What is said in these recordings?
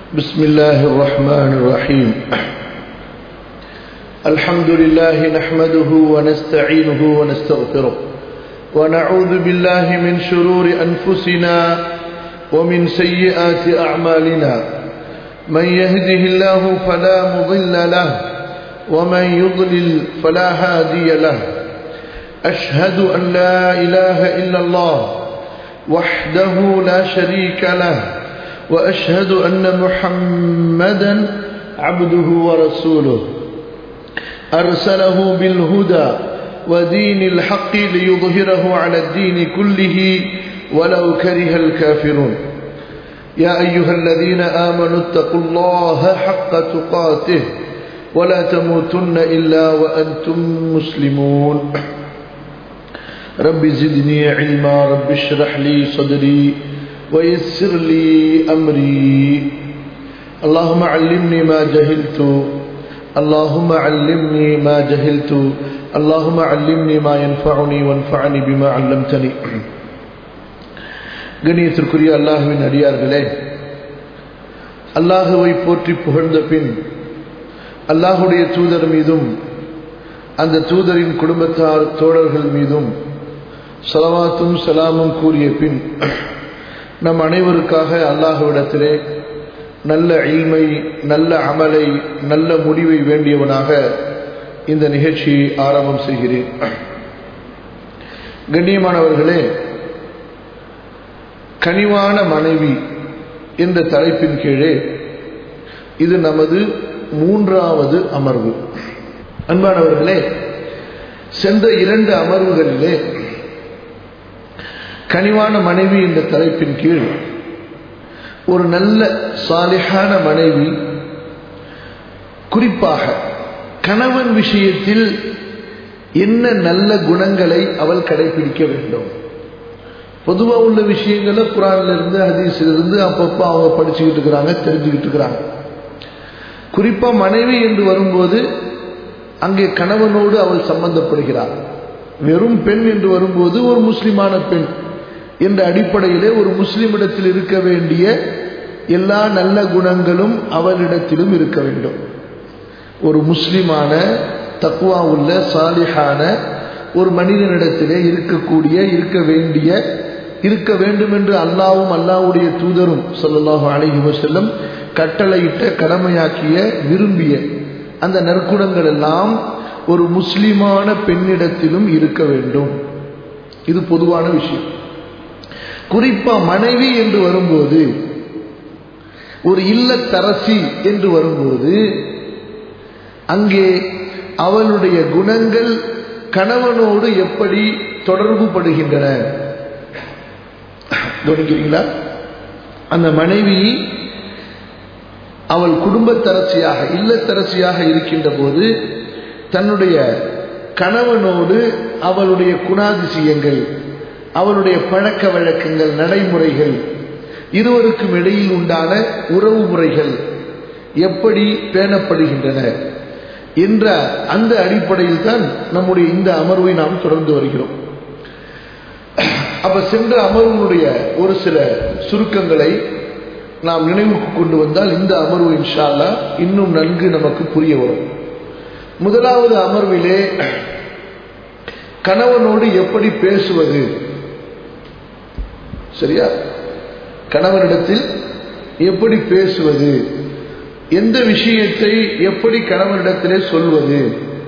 بسم الله الرحمن الرحيم الحمد لله نحمده ونستعينه ونستغفره ونعوذ بالله من شرور أنفسنا ومن سيئات أعمالنا من يهده الله فلا مضل له ومن يضلل فلا هادي له أشهد أن لا إله إلا الله وحده لا شريك له وأشهد أن محمدا عبده ورسوله أرسله بالهدى ودين الحق ليظهره على الدين كله ولو كره الكافرون يا أيها الذين آمنوا اتقوا الله حق تقاته ولا تموتن إلا وأنتم مسلمون رب زدني علما رب اشرح لي صدري ويسر لي أمري اللهم علمني ما جهلت اللهم علمني ما جهلت اللهم علمني ما ينفعني وانفعني بما علمتني கணியத்திற்குரிய அல்லாஹுவின் அடியார்களே அல்லாஹுவை போற்றி புகழ்ந்த பின் அல்லாஹுடைய தூதர் மீதும் அந்த தூதரின் குடும்பத்தார் தோழர்கள் மீதும் சலவாத்தும் சலாமும் கூறிய பின் நம் அனைவருக்காக அல்லாஹுவிடத்திலே நல்ல இல்மை நல்ல அமலை நல்ல முடிவை வேண்டியவனாக இந்த நிகழ்ச்சியை ஆரம்பம் செய்கிறேன் கண்ணியமானவர்களே கனிவான மனைவி என்ற தலைப்பின் கீழே இது நமது மூன்றாவது அமர்வு அன்பானவர்களே சென்ற இரண்டு அமர்வுகளிலே கனிவான மனைவி என்ற தலைப்பின் கீழ் ஒரு நல்ல சாலிஹான மனைவி குறிப்பாக கணவன் விஷயத்தில் என்ன நல்ல குணங்களை அவள் கடைபிடிக்க வேண்டும் பொதுவாக உள்ள விஷயங்களை குரான்ல இருந்து ஹதீஸ்ல இருந்து அப்பப்போ அவங்க படிச்சுக்கிட்டு இருக்கிறாங்க தெரிஞ்சுக்கிட்டு இருக்கிறாங்க குறிப்பா மனைவி என்று வரும்போது அங்கே கணவனோடு அவள் சம்பந்தப்படுகிறார் வெறும் பெண் என்று வரும்போது ஒரு முஸ்லிமான பெண் என்ற அடிப்படையிலே ஒரு முஸ்லிமிடத்தில் இருக்க வேண்டிய எல்லா நல்ல குணங்களும் அவளிடத்திலும் இருக்க வேண்டும் ஒரு முஸ்லிமான தக்குவா உள்ள சாலிஹான ஒரு மனிதனிடத்திலே இருக்கக்கூடிய இருக்க வேண்டிய இருக்க வேண்டும் என்று அல்லாவும் அல்லாவுடைய தூதரும் சொல்லலாக அழகி செல்லும் கட்டளையிட்ட கடமையாக்கிய விரும்பிய அந்த நற்குணங்கள் எல்லாம் ஒரு முஸ்லிமான பெண்ணிடத்திலும் இருக்க வேண்டும் இது பொதுவான விஷயம் குறிப்பா மனைவி என்று வரும்போது ஒரு இல்லத்தரசி என்று வரும்போது அங்கே அவளுடைய குணங்கள் கணவனோடு எப்படி தொடர்பு படுகின்றன கவனிக்கிறீங்களா அந்த மனைவி அவள் குடும்பத்தரசியாக இல்லத்தரசியாக இருக்கின்ற போது தன்னுடைய கணவனோடு அவளுடைய குணாதிசயங்கள் அவளுடைய பழக்க வழக்கங்கள் நடைமுறைகள் இருவருக்கும் இடையில் உண்டான உறவு முறைகள் எப்படி பேணப்படுகின்றன என்ற அந்த அடிப்படையில் தான் நம்முடைய இந்த அமர்வை நாம் தொடர்ந்து வருகிறோம் அப்ப சென்ற அமர்வுடைய ஒரு சில சுருக்கங்களை நாம் நினைவுக்கு கொண்டு வந்தால் இந்த அமர்வு இன்ஷால்லா இன்னும் நன்கு நமக்கு புரிய வரும் முதலாவது அமர்விலே கணவனோடு எப்படி பேசுவது சரியா கணவனிடத்தில் எப்படி பேசுவது எந்த விஷயத்தை எப்படி கணவனிடத்திலே சொல்வது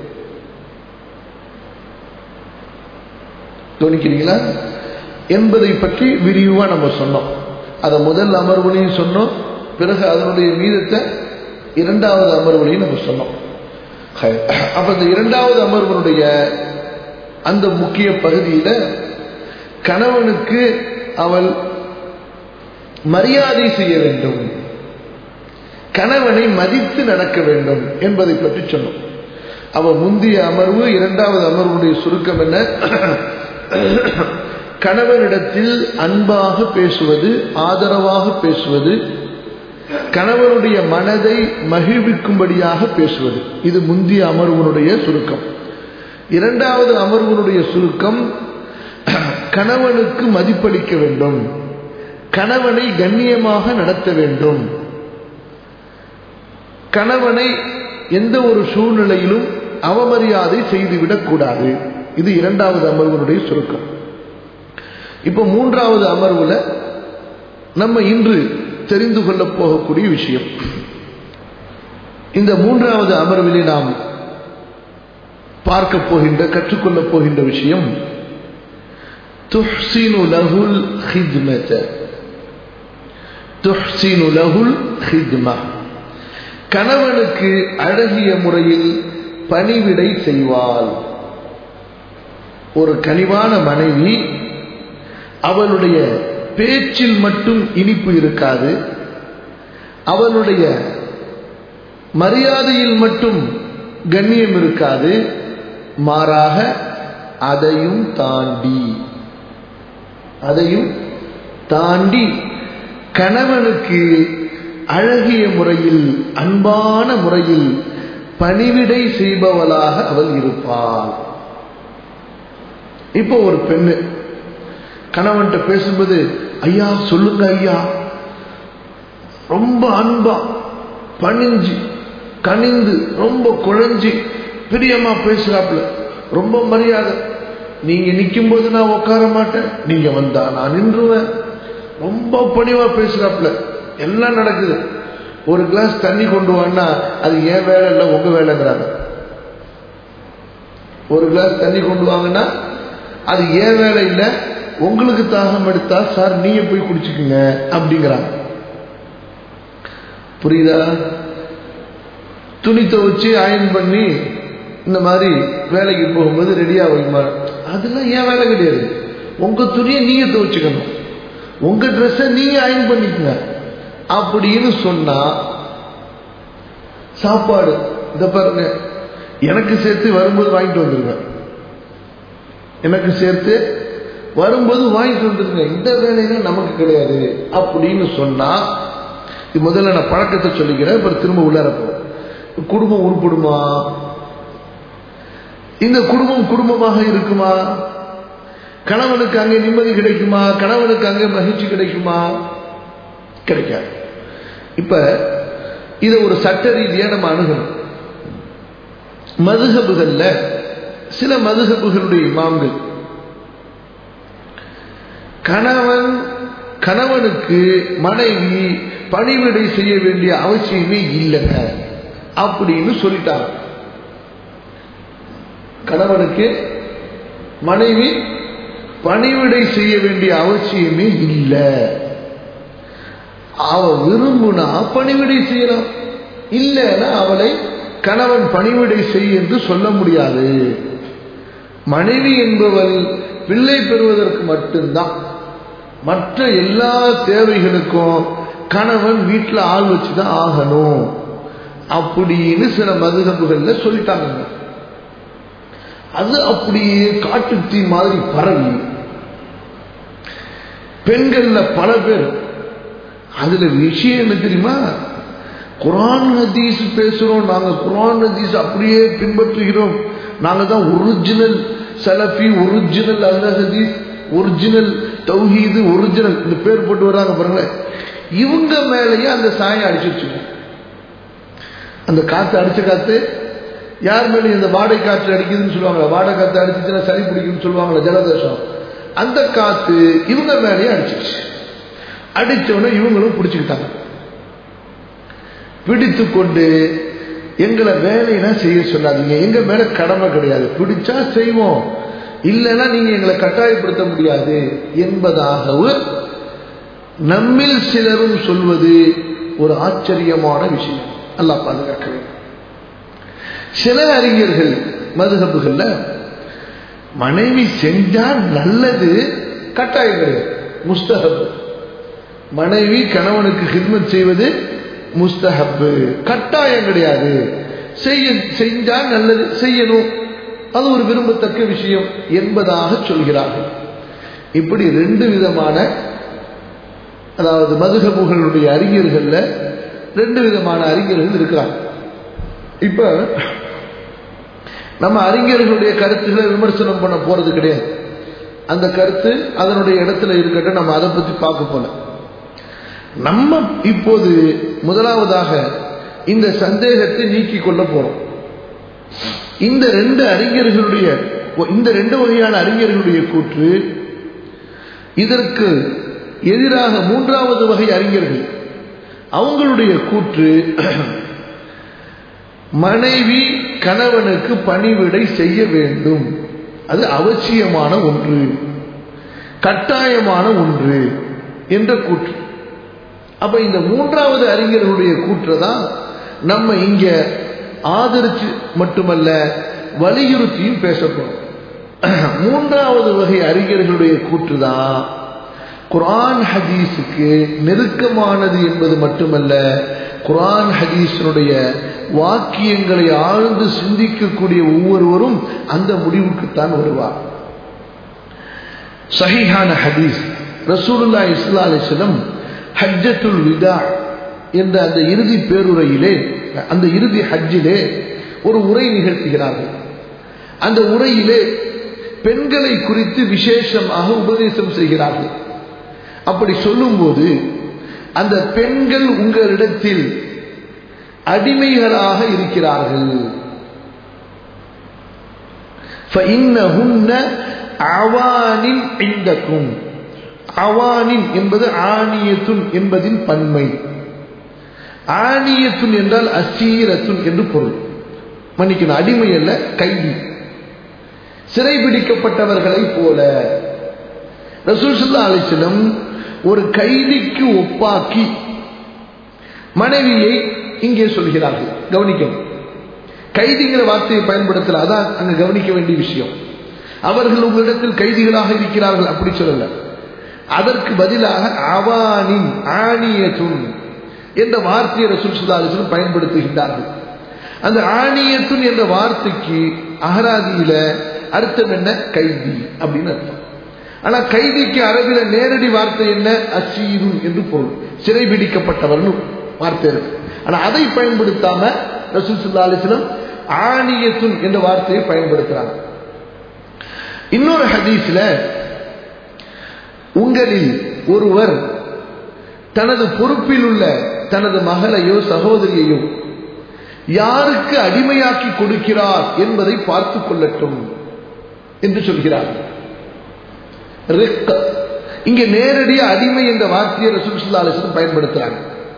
தோணிக்கிறீங்களா என்பதை பற்றி விரிவா நம்ம சொன்னோம் அதை முதல் அமர்வுலையும் சொன்னோம் பிறகு அதனுடைய மீதத்தை இரண்டாவது அமர்வுலையும் நம்ம சொன்னோம் அப்ப இந்த இரண்டாவது அமர்வனுடைய அந்த முக்கிய பகுதியில கணவனுக்கு அவள் மரியாதை செய்ய வேண்டும் கணவனை மதித்து நடக்க வேண்டும் என்பதை பற்றி சொன்னோம் அவ முந்தைய அமர்வு இரண்டாவது அமர்வுடைய சுருக்கம் என்ன கணவனிடத்தில் அன்பாக பேசுவது ஆதரவாக பேசுவது கணவனுடைய மனதை மகிழ்விக்கும்படியாக பேசுவது இது முந்தைய அமர்வுனுடைய சுருக்கம் இரண்டாவது அமர்வுனுடைய சுருக்கம் கணவனுக்கு மதிப்பளிக்க வேண்டும் கணவனை கண்ணியமாக நடத்த வேண்டும் கணவனை எந்த ஒரு சூழ்நிலையிலும் அவமரியாதை செய்துவிடக் கூடாது இது இரண்டாவது அமர்வுடைய சுருக்கம் இப்போ மூன்றாவது அமர்வுல நம்ம இன்று தெரிந்து கொள்ள போகக்கூடிய விஷயம் இந்த மூன்றாவது அமர்விலே நாம் பார்க்க போகின்ற கற்றுக்கொள்ளப் போகின்ற விஷயம் துஹ்சினு லஹுல் ஹித்மத துஹ்சினு லஹுல் ஹித்மா கணவனுக்கு அழகிய முறையில் பணிவிடை செய்வாள் ஒரு கனிவான மனைவி அவளுடைய பேச்சில் மட்டும் இனிப்பு இருக்காது அவளுடைய மரியாதையில் மட்டும் கண்ணியம் இருக்காது மாறாக அதையும் தாண்டி அதையும் தாண்டி கணவனுக்கு அழகிய முறையில் அன்பான முறையில் பணிவிடை செய்பவளாக அவள் இருப்பாள் இப்போ ஒரு பெண்ணு கணவன்கிட்ட பேசும்போது ஐயா சொல்லுங்க ஐயா ரொம்ப அன்பா பணிஞ்சு கனிந்து ரொம்ப குழஞ்சி பிரியமா பேசுறாப்புல ரொம்ப மரியாதை நீங்க நிற்கும் போது நான் உட்கார மாட்டேன் நீங்க வந்தா நான் நின்றுவேன் ரொம்ப பணிவா பேசுறாப்புல எல்லாம் நடக்குது ஒரு கிளாஸ் தண்ணி கொண்டு வான்னா அது ஏன் வேலை இல்லை உங்க வேலைங்கிறாங்க ஒரு கிளாஸ் தண்ணி கொண்டு வாங்கன்னா அது ஏன் வேலை இல்லை உங்களுக்கு தாகம் எடுத்தா சார் நீங்க போய் குடிச்சுக்குங்க அப்படிங்கிறாங்க புரியுதா துணி துவைச்சு அயன் பண்ணி இந்த மாதிரி வேலைக்கு போகும்போது ரெடியா வைமா அதெல்லாம் ஏன் வேலை கிடையாது உங்க துணியை நீங்க துவைச்சுக்கணும் உங்க ட்ரெஸ்ஸை நீங்க அயன் பண்ணிக்கங்க அப்படின்னு சொன்னா சாப்பாடு இத பாருங்க எனக்கு சேர்த்து வரும்போது வாங்கிட்டு வந்துருங்க எனக்கு சேர்த்து வரும்போது வாங்கிட்டு வந்துருங்க இந்த வேலையில நமக்கு கிடையாது அப்படின்னு சொன்னா இது முதல்ல நான் பழக்கத்தை சொல்லிக்கிறேன் அப்புறம் திரும்ப உள்ளார போவோம் குடும்பம் உருப்படுமா இந்த குடும்பம் குடும்பமாக இருக்குமா கணவனுக்கு அங்கே நிம்மதி கிடைக்குமா கணவனுக்கு அங்கே மகிழ்ச்சி கிடைக்குமா கிடைக்காது இப்ப இதை ஒரு சட்ட ரீதியா நம்ம அணுகணும் மதுகபுகள்ல சில மதுகபுகளுடைய இமாம்கள் கணவன் கணவனுக்கு மனைவி பணிவிடை செய்ய வேண்டிய அவசியமே இல்லைங்க அப்படின்னு சொல்லிட்டாங்க கணவனுக்கு மனைவி பணிவிடை செய்ய வேண்டிய அவசியமே இல்லை அவ விரும்புனா பணிவிடை செய்யலாம் இல்லைன்னா அவளை கணவன் பணிவிடை செய் என்று சொல்ல முடியாது மனைவி என்பவள் பிள்ளை பெறுவதற்கு மட்டும்தான் மற்ற எல்லா தேவைகளுக்கும் கணவன் வீட்டில் ஆள் வச்சுதான் ஆகணும் அப்படின்னு சில மதுகப்புகள்ல சொல்லிட்டாங்க அது அப்படியே காட்டு தீ மாதிரி பரவி பெண்கள்ல பல பேர் அதுல விஷயம் என்ன தெரியுமா குரான் ஹதீஸ் பேசுறோம் நாங்க குரான் ஹதீஸ் அப்படியே பின்பற்றுகிறோம் நாங்க தான் ஒரிஜினல் சலஃபி ஒரிஜினல் அல்ல ஹதீஸ் ஒரிஜினல் தௌஹீது ஒரிஜினல் இந்த பேர் போட்டு வர்றாங்க பாருங்க இவங்க மேலேயே அந்த சாயம் அடிச்சிருச்சுங்க அந்த காத்து அடிச்ச காத்து யார் மேலேயும் இந்த வாடகை காற்று அடிக்குதுன்னு சொல்லுவாங்களா வாடகை காத்து அடிச்சுச்சுன்னா சளி பிடிக்குன்னு சொல்லுவாங்களா ஜலதோஷம் அந்த காத்து இவங்க மேலேயே அடிச்சிருச்சு அடிச்சோடனே இவங்களும் பிடிச்சுக்கிட்டாங்க பிடித்து கொண்டு எங்களை வேலையெல்லாம் செய்ய சொல்லாதீங்க எங்க மேல கடமை கிடையாது பிடிச்சா செய்வோம் இல்லைன்னா நீங்க எங்களை கட்டாயப்படுத்த முடியாது என்பதாகவும் நம்மில் சிலரும் சொல்வது ஒரு ஆச்சரியமான விஷயம் அல்லா பாதுகாக்க வேண்டும் சில அறிஞர்கள் மதுகப்புகள்ல மனைவி செஞ்சா நல்லது கட்டாயம் கிடையாது முஸ்தகப்பு மனைவி கணவனுக்கு ஹித்மத் செய்வது முஸ்தஹப்பு கட்டாயம் கிடையாது செய்ய செஞ்சா நல்லது செய்யணும் அது ஒரு விரும்பத்தக்க விஷயம் என்பதாக சொல்கிறார்கள் இப்படி ரெண்டு விதமான அதாவது மதுகபுகளுடைய அறிஞர்கள்ல ரெண்டு விதமான அறிஞர்கள் இருக்கிறாங்க இப்ப நம்ம அறிஞர்களுடைய கருத்துக்களை விமர்சனம் பண்ண போறது கிடையாது அந்த கருத்து அதனுடைய இடத்துல இருக்கட்டும் நம்ம அதை பத்தி பார்க்க போல நம்ம இப்போது முதலாவதாக இந்த சந்தேகத்தை நீக்கிக் கொள்ள போறோம் இந்த ரெண்டு அறிஞர்களுடைய இந்த ரெண்டு வகையான அறிஞர்களுடைய கூற்று இதற்கு எதிராக மூன்றாவது வகை அறிஞர்கள் அவங்களுடைய கூற்று மனைவி கணவனுக்கு பணிவிடை செய்ய வேண்டும் அது அவசியமான ஒன்று கட்டாயமான ஒன்று என்ற கூற்று அப்ப இந்த மூன்றாவது அறிஞர்களுடைய கூற்றை தான் நம்ம இங்க ஆதரிச்சு மட்டுமல்ல வலியுறுத்தியும் பேசப்படும் மூன்றாவது வகை அறிஞர்களுடைய கூற்று தான் குரான் ஹதீஸுக்கு நெருக்கமானது என்பது மட்டுமல்ல குரான் ஹதீஸனுடைய வாக்கியங்களை ஆழ்ந்து சிந்திக்கக்கூடிய ஒவ்வொருவரும் அந்த முடிவுக்குத்தான் வருவார் சஹிஹான ஹதீஸ் ரசூலுல்லா இஸ்லா அலிஸ்லம் ஹஜ்ஜத்துல் விதா என்ற அந்த இறுதி பேருரையிலே அந்த இறுதி ஹஜ்ஜிலே ஒரு உரை நிகழ்த்துகிறார்கள் அந்த உரையிலே பெண்களை குறித்து விசேஷமாக உபதேசம் செய்கிறார்கள் அப்படி சொல்லும்போது அந்த பெண்கள் உங்களிடத்தில் அடிமைகளாக இருக்கிறார்கள் அவானின் இந்தக்கும் அவானின் என்பது ஆணியத்துன் என்பதின் பன்மை ஆணியத்துன் என்றால் அசீரத்துன் என்று பொருள் மன்னிக்கணும் அடிமை அல்ல கைதி சிறைபிடிக்கப்பட்டவர்களை போல ரசூல் சுல்லா அலிஸ்லம் ஒரு கைதிக்கு ஒப்பாக்கி மனைவியை இங்கே சொல்கிறார்கள் கவனிக்கணும் கைதிங்கிற வார்த்தையை பயன்படுத்தல அதான் அங்க கவனிக்க வேண்டிய விஷயம் அவர்கள் உங்களிடத்தில் கைதிகளாக இருக்கிறார்கள் அப்படி சொல்லல அதற்கு பதிலாக அவானின் ஆணியத்துன் என்ற வார்த்தையை ரசூல் சுல்லாலிசன் பயன்படுத்துகின்றார்கள் அந்த ஆணியத்துன் என்ற வார்த்தைக்கு அகராதியில அர்த்தம் என்ன கைதி அப்படின்னு அர்த்தம் ஆனா கைதிக்கு அரபில நேரடி வார்த்தை என்ன அசீரு என்று பொருள் சிறைபிடிக்கப்பட்டவர்னு வார்த்தை இருக்கு ஆனா அதை பயன்படுத்தாம ரசூல் சுல்லா அலிஸ்லம் ஆணியத்துன் என்ற வார்த்தையை பயன்படுத்துறாங்க இன்னொரு ஹதீஸ்ல உங்களில் ஒருவர் தனது பொறுப்பில் உள்ள தனது மகளையோ சகோதரியையோ யாருக்கு அடிமையாக்கி கொடுக்கிறார் என்பதை பார்த்து கொள்ளட்டும் என்று சொல்கிறார் இங்க நேரடியா அடிமை என்ற வார்த்தையை ரசூல் அலிஸ்லம் பயன்படுத்துறாங்க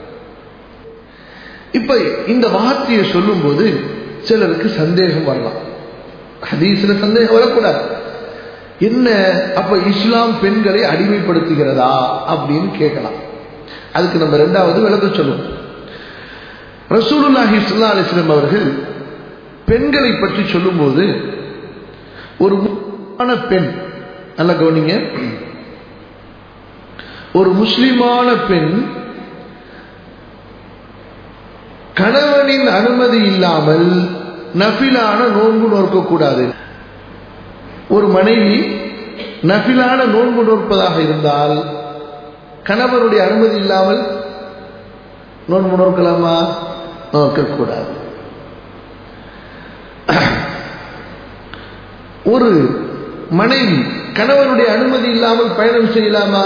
இப்ப இந்த வார்த்தையை சொல்லும் போது சிலருக்கு சந்தேகம் வரலாம் ஹதீஸ்ல சந்தேகம் வரக்கூடாது என்ன அப்ப இஸ்லாம் பெண்களை அடிமைப்படுத்துகிறதா அப்படின்னு கேட்கலாம் அதுக்கு நம்ம ரெண்டாவது விளக்க சொல்லுவோம் ரசூலுல்லாஹி சுல்லா அலிஸ்லம் அவர்கள் பெண்களை பற்றி சொல்லும்போது ஒரு முஸ்லிமான பெண் நல்ல கவனிங்க ஒரு முஸ்லிமான பெண் கணவனின் அனுமதி இல்லாமல் நபிலான நோன்பு நோக்கக்கூடாது ஒரு மனைவி நபிலான நோன்பு நோற்பதாக இருந்தால் கணவனுடைய அனுமதி இல்லாமல் நோன்பு நோக்கலாமா நோக்கக்கூடாது ஒரு மனைவி கணவனுடைய அனுமதி இல்லாமல் பயணம் செய்யலாமா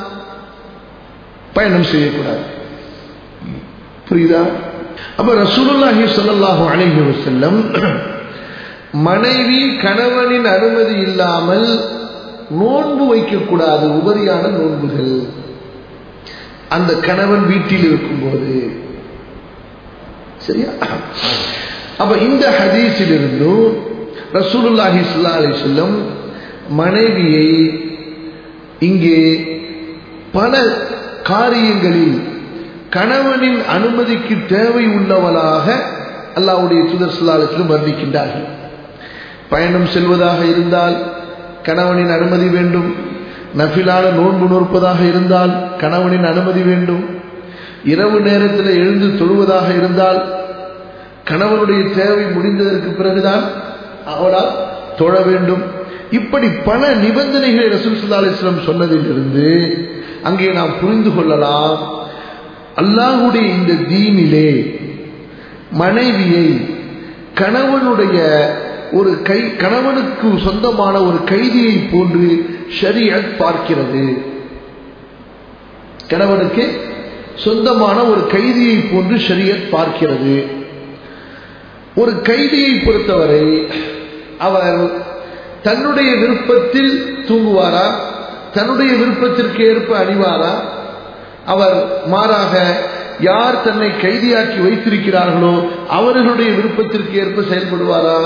பயணம் செய்யக்கூடாது புரியுதா அப்ப ரசூலுல்லாஹி ஸல்லல்லாஹு அலைஹி வஸல்லம் மனைவி கணவனின் அனுமதி இல்லாமல் நோன்பு வைக்கக்கூடாது உபரியான நோன்புகள் அந்த கணவன் வீட்டில் இருக்கும்போது சரியா அப்ப இந்த ஹதீஸிலிருந்தும் ரசூலுல்லாஹி ஸல்லா அலிஸ்லம் மனைவியை இங்கே பல காரியங்களில் கணவனின் அனுமதிக்கு தேவை உள்ளவளாக அல்லாவுடைய சுதர் ஸல்லல்லாஹு அலைஹி வஸல்லம் வர்ணிக்கின்றார்கள் பயணம் செல்வதாக இருந்தால் கணவனின் அனுமதி வேண்டும் நஃபிலான நோன்பு நோற்பதாக இருந்தால் கணவனின் அனுமதி வேண்டும் இரவு நேரத்தில் எழுந்து தொழுவதாக இருந்தால் கணவனுடைய தேவை முடிந்ததற்கு பிறகுதான் அவளால் தொழ வேண்டும் இப்படி பல நிபந்தனைகளை ரசூல் சுல்லா அலிஸ்லாம் சொன்னதிலிருந்து அங்கே நாம் புரிந்து கொள்ளலாம் அல்லாஹுடைய இந்த தீனிலே மனைவியை கணவனுடைய ஒரு கை கணவனுக்கு சொந்தமான ஒரு கைதியை போன்று ஷரியத் பார்க்கிறது கணவனுக்கு சொந்தமான ஒரு கைதியை போன்று ஷரியத் பார்க்கிறது ஒரு கைதியை பொறுத்தவரை அவர் தன்னுடைய விருப்பத்தில் தூங்குவாரா தன்னுடைய விருப்பத்திற்கு ஏற்ப அணிவாரா அவர் மாறாக யார் தன்னை கைதியாக்கி வைத்திருக்கிறார்களோ அவர்களுடைய விருப்பத்திற்கு ஏற்ப செயல்படுவாரா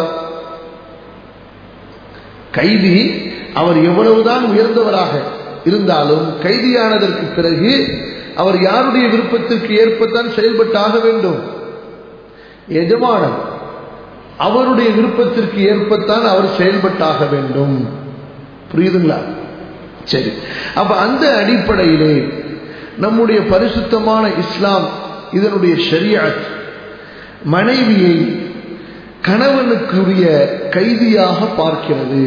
கைதி அவர் எவ்வளவுதான் உயர்ந்தவராக இருந்தாலும் கைதியானதற்கு பிறகு அவர் யாருடைய விருப்பத்திற்கு ஏற்பத்தான் செயல்பட்டாக வேண்டும் எஜமானன் அவருடைய விருப்பத்திற்கு ஏற்பத்தான் அவர் செயல்பட்டாக வேண்டும் புரியுதுங்களா சரி அப்ப அந்த அடிப்படையிலே நம்முடைய பரிசுத்தமான இஸ்லாம் இதனுடைய ஷரியாத் மனைவியை கணவனுக்குரிய கைதியாக பார்க்கிறது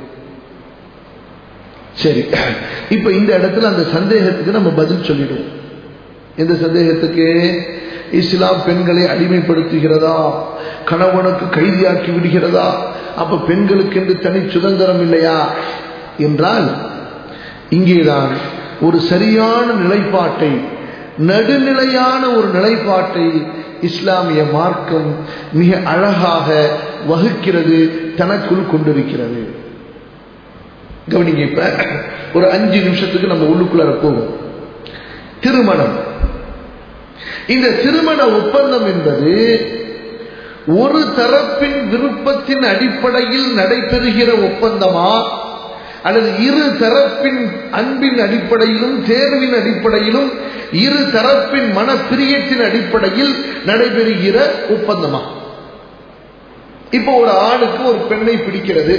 சரி இப்ப இந்த இடத்துல அந்த சந்தேகத்துக்கு நம்ம பதில் சொல்லிடுவோம் எந்த சந்தேகத்துக்கு இஸ்லாம் பெண்களை அடிமைப்படுத்துகிறதா கணவனுக்கு கைதியாக்கி விடுகிறதா அப்ப பெண்களுக்கு என்று தனி சுதந்திரம் இல்லையா என்றால் இங்கேதான் ஒரு சரியான நிலைப்பாட்டை நடுநிலையான ஒரு நிலைப்பாட்டை இஸ்லாமிய மார்க்கம் மிக அழகாக வகுக்கிறது தனக்குள் கொண்டிருக்கிறது கவனிங்க இப்ப ஒரு அஞ்சு நிமிஷத்துக்கு நம்ம உள்ளுக்குள்ளார போவோம் திருமணம் இந்த திருமண ஒப்பந்தம் என்பது ஒரு தரப்பின் விருப்பத்தின் அடிப்படையில் நடைபெறுகிற ஒப்பந்தமா அல்லது இரு தரப்பின் அன்பின் அடிப்படையிலும் தேர்வின் அடிப்படையிலும் இரு தரப்பின் மனப்பிரியத்தின் அடிப்படையில் நடைபெறுகிற ஒப்பந்தமா இப்போ ஒரு ஆணுக்கு ஒரு பெண்ணை பிடிக்கிறது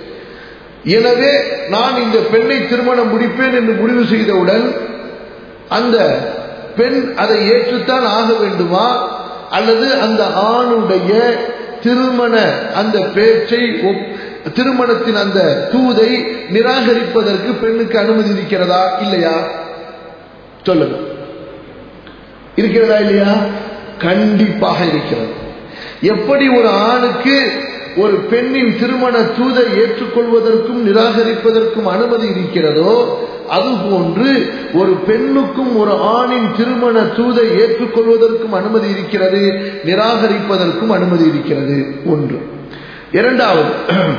எனவே நான் இந்த பெண்ணை திருமணம் முடிப்பேன் என்று முடிவு செய்தவுடன் அந்த பெண் அதை ஏற்றுத்தான் ஆக வேண்டுமா அல்லது அந்த ஆணுடைய திருமண அந்த பேச்சை திருமணத்தின் அந்த தூதை நிராகரிப்பதற்கு பெண்ணுக்கு அனுமதி இருக்கிறதா இல்லையா சொல்லுங்க இருக்கிறதா இல்லையா கண்டிப்பாக இருக்கிறது எப்படி ஒரு ஆணுக்கு ஒரு பெண்ணின் திருமண தூதை ஏற்றுக்கொள்வதற்கும் நிராகரிப்பதற்கும் அனுமதி இருக்கிறதோ அதுபோன்று ஒரு பெண்ணுக்கும் ஒரு ஆணின் திருமண தூதை ஏற்றுக்கொள்வதற்கும் அனுமதி இருக்கிறது நிராகரிப்பதற்கும் அனுமதி இருக்கிறது ஒன்று இரண்டாவது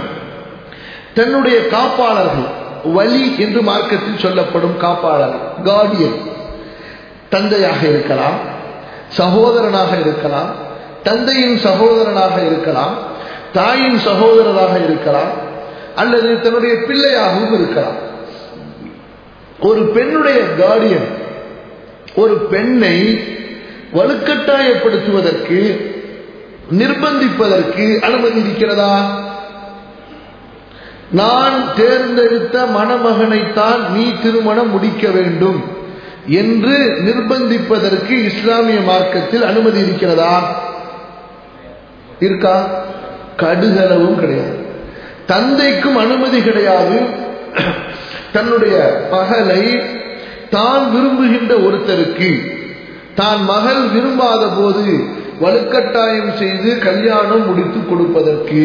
தன்னுடைய காப்பாளர்கள் வலி என்று மார்க்கத்தில் சொல்லப்படும் காப்பாளர் கார்டியன் தந்தையாக இருக்கலாம் சகோதரனாக இருக்கலாம் தந்தையின் சகோதரனாக இருக்கலாம் தாயின் சகோதரராக இருக்கலாம் அல்லது தன்னுடைய பிள்ளையாகவும் இருக்கலாம் ஒரு பெண்ணுடைய கார்டியன் ஒரு பெண்ணை வலுக்கட்டாயப்படுத்துவதற்கு நிர்பந்திப்பதற்கு அனுமதி இருக்கிறதா நான் தேர்ந்தெடுத்த மணமகனைத்தான் நீ திருமணம் முடிக்க வேண்டும் என்று நிர்பந்திப்பதற்கு இஸ்லாமிய மார்க்கத்தில் அனுமதி இருக்கிறதா இருக்கா கடுகளவும் கிடையாது தந்தைக்கும் அனுமதி கிடையாது தன்னுடைய மகளை தான் விரும்புகின்ற ஒருத்தருக்கு தான் மகள் விரும்பாத போது வலுக்கட்டாயம் செய்து கல்யாணம் முடித்து கொடுப்பதற்கு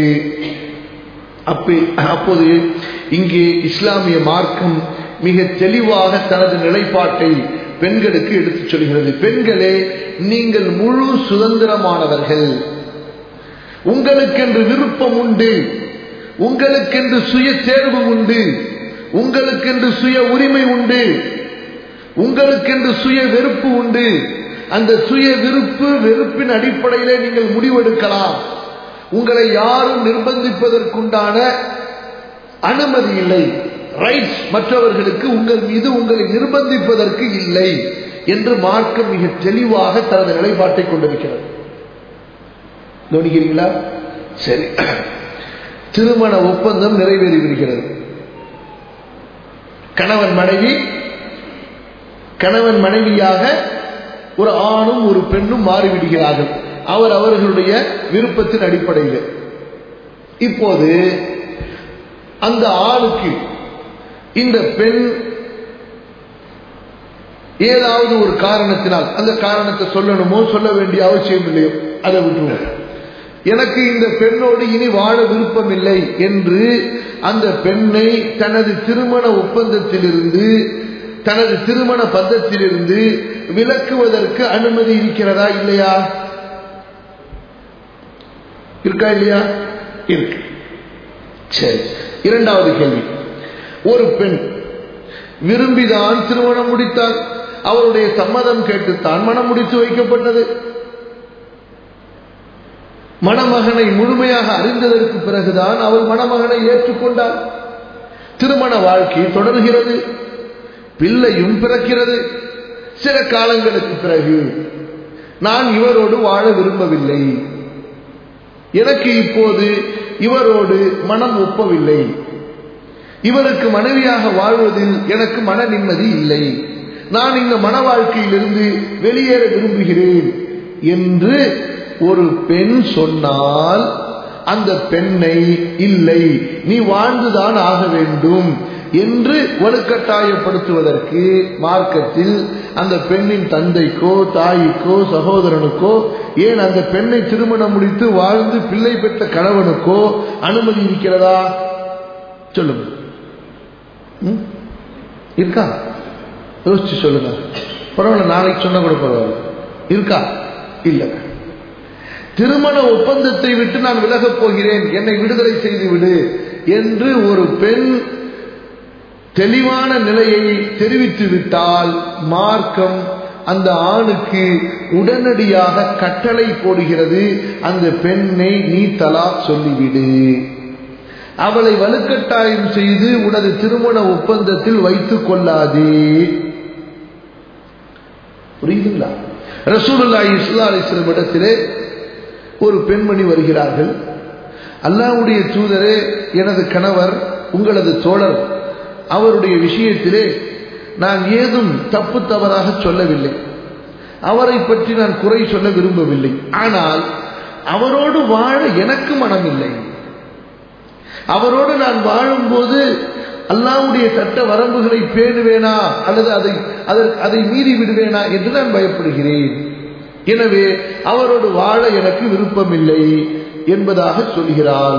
அப்போது இங்கே இஸ்லாமிய மார்க்கம் மிக தெளிவாக தனது நிலைப்பாட்டை பெண்களுக்கு எடுத்துச் சொல்கிறது பெண்களே நீங்கள் முழு சுதந்திரமானவர்கள் உங்களுக்கென்று விருப்பம் உண்டு உங்களுக்கென்று சுய தேர்வு உண்டு உங்களுக்கென்று சுய உரிமை உண்டு உங்களுக்கென்று சுய வெறுப்பு உண்டு அந்த சுய விருப்பு வெறுப்பின் அடிப்படையிலே நீங்கள் முடிவெடுக்கலாம் உங்களை யாரும் நிர்பந்திப்பதற்குண்டான அனுமதி இல்லை ரைட்ஸ் மற்றவர்களுக்கு உங்கள் மீது உங்களை நிர்பந்திப்பதற்கு இல்லை என்று மார்க்கம் மிக தெளிவாக தனது நிலைப்பாட்டை கொண்டிருக்கிறது கவனிக்கிறீங்களா சரி திருமண ஒப்பந்தம் நிறைவேறிவிடுகிறது கணவன் மனைவி கணவன் மனைவியாக ஒரு ஆணும் ஒரு பெண்ணும் மாறிவிடுகிறார்கள் அவர் அவர்களுடைய விருப்பத்தின் அடிப்படையில் இப்போது அந்த ஆணுக்கு இந்த பெண் ஏதாவது ஒரு காரணத்தினால் அந்த காரணத்தை சொல்லணுமோ சொல்ல வேண்டிய அவசியம் இல்லையோ அதை விட்டுருவோம் எனக்கு இந்த பெண்ணோடு இனி வாழ விருப்பம் இல்லை என்று அந்த பெண்ணை தனது திருமண ஒப்பந்தத்திலிருந்து தனது திருமண பந்தத்திலிருந்து விலக்குவதற்கு அனுமதி இருக்கிறதா இல்லையா இருக்கா இல்லையா இருக்கு சரி இரண்டாவது கேள்வி ஒரு பெண் விரும்பிதான் திருமணம் முடித்தார் அவருடைய சம்மதம் கேட்டுத்தான் மனம் முடித்து வைக்கப்பட்டது மணமகனை முழுமையாக அறிந்ததற்கு பிறகுதான் அவள் மணமகனை ஏற்றுக்கொண்டார் திருமண வாழ்க்கை தொடர்கிறது பிள்ளையும் பிறக்கிறது சில காலங்களுக்கு பிறகு நான் இவரோடு வாழ விரும்பவில்லை எனக்கு இப்போது இவரோடு மனம் ஒப்பவில்லை இவருக்கு மனைவியாக வாழ்வதில் எனக்கு மன நிம்மதி இல்லை நான் இந்த மன வாழ்க்கையிலிருந்து வெளியேற விரும்புகிறேன் என்று ஒரு பெண் சொன்னால் அந்த பெண்ணை இல்லை நீ வாழ்ந்துதான் ஆக வேண்டும் என்று வலுக்கட்டாயப்படுத்துவதற்கு மார்க்கத்தில் அந்த பெண்ணின் தந்தைக்கோ தாய்க்கோ சகோதரனுக்கோ ஏன் அந்த பெண்ணை திருமணம் முடித்து வாழ்ந்து பிள்ளை பெற்ற கணவனுக்கோ அனுமதி இருக்கிறதா சொல்லுங்க ம்? இருக்கா யோசிச்சு சொல்லுங்க பரவாயில்ல நாளைக்கு சொன்னா கூட பரவாயில்ல இருக்கா இல்ல திருமண ஒப்பந்தத்தை விட்டு நான் விலகப் போகிறேன் என்னை விடுதலை செய்து விடு என்று ஒரு பெண் தெளிவான நிலையை தெரிவித்து விட்டால் மார்க்கம் அந்த ஆணுக்கு உடனடியாக கட்டளை போடுகிறது அந்த பெண்ணை நீ தலா சொல்லிவிடு அவளை வலுக்கட்டாயம் செய்து உனது திருமண ஒப்பந்தத்தில் வைத்துக் கொள்ளாதே புரியுதுங்களா ரசூலுல்லாஹி ஸல்லல்லாஹு அலைஹி வஸல்லம் இடத்திலே ஒரு பெண்மணி வருகிறார்கள் அல்லாஹ்வுடைய தூதரே எனது கணவர் உங்களது தோழர் அவருடைய விஷயத்திலே நான் ஏதும் தப்பு தவறாக சொல்லவில்லை அவரை பற்றி நான் குறை சொல்ல விரும்பவில்லை ஆனால் அவரோடு வாழ எனக்கு மனமில்லை அவரோடு நான் வாழும்போது அல்லாவுடைய சட்ட வரம்புகளை பேணுவேனா அல்லது அதை அதற்கு அதை மீறி விடுவேனா என்று நான் பயப்படுகிறேன் எனவே அவரோடு வாழ எனக்கு விருப்பமில்லை என்பதாக சொல்கிறாள்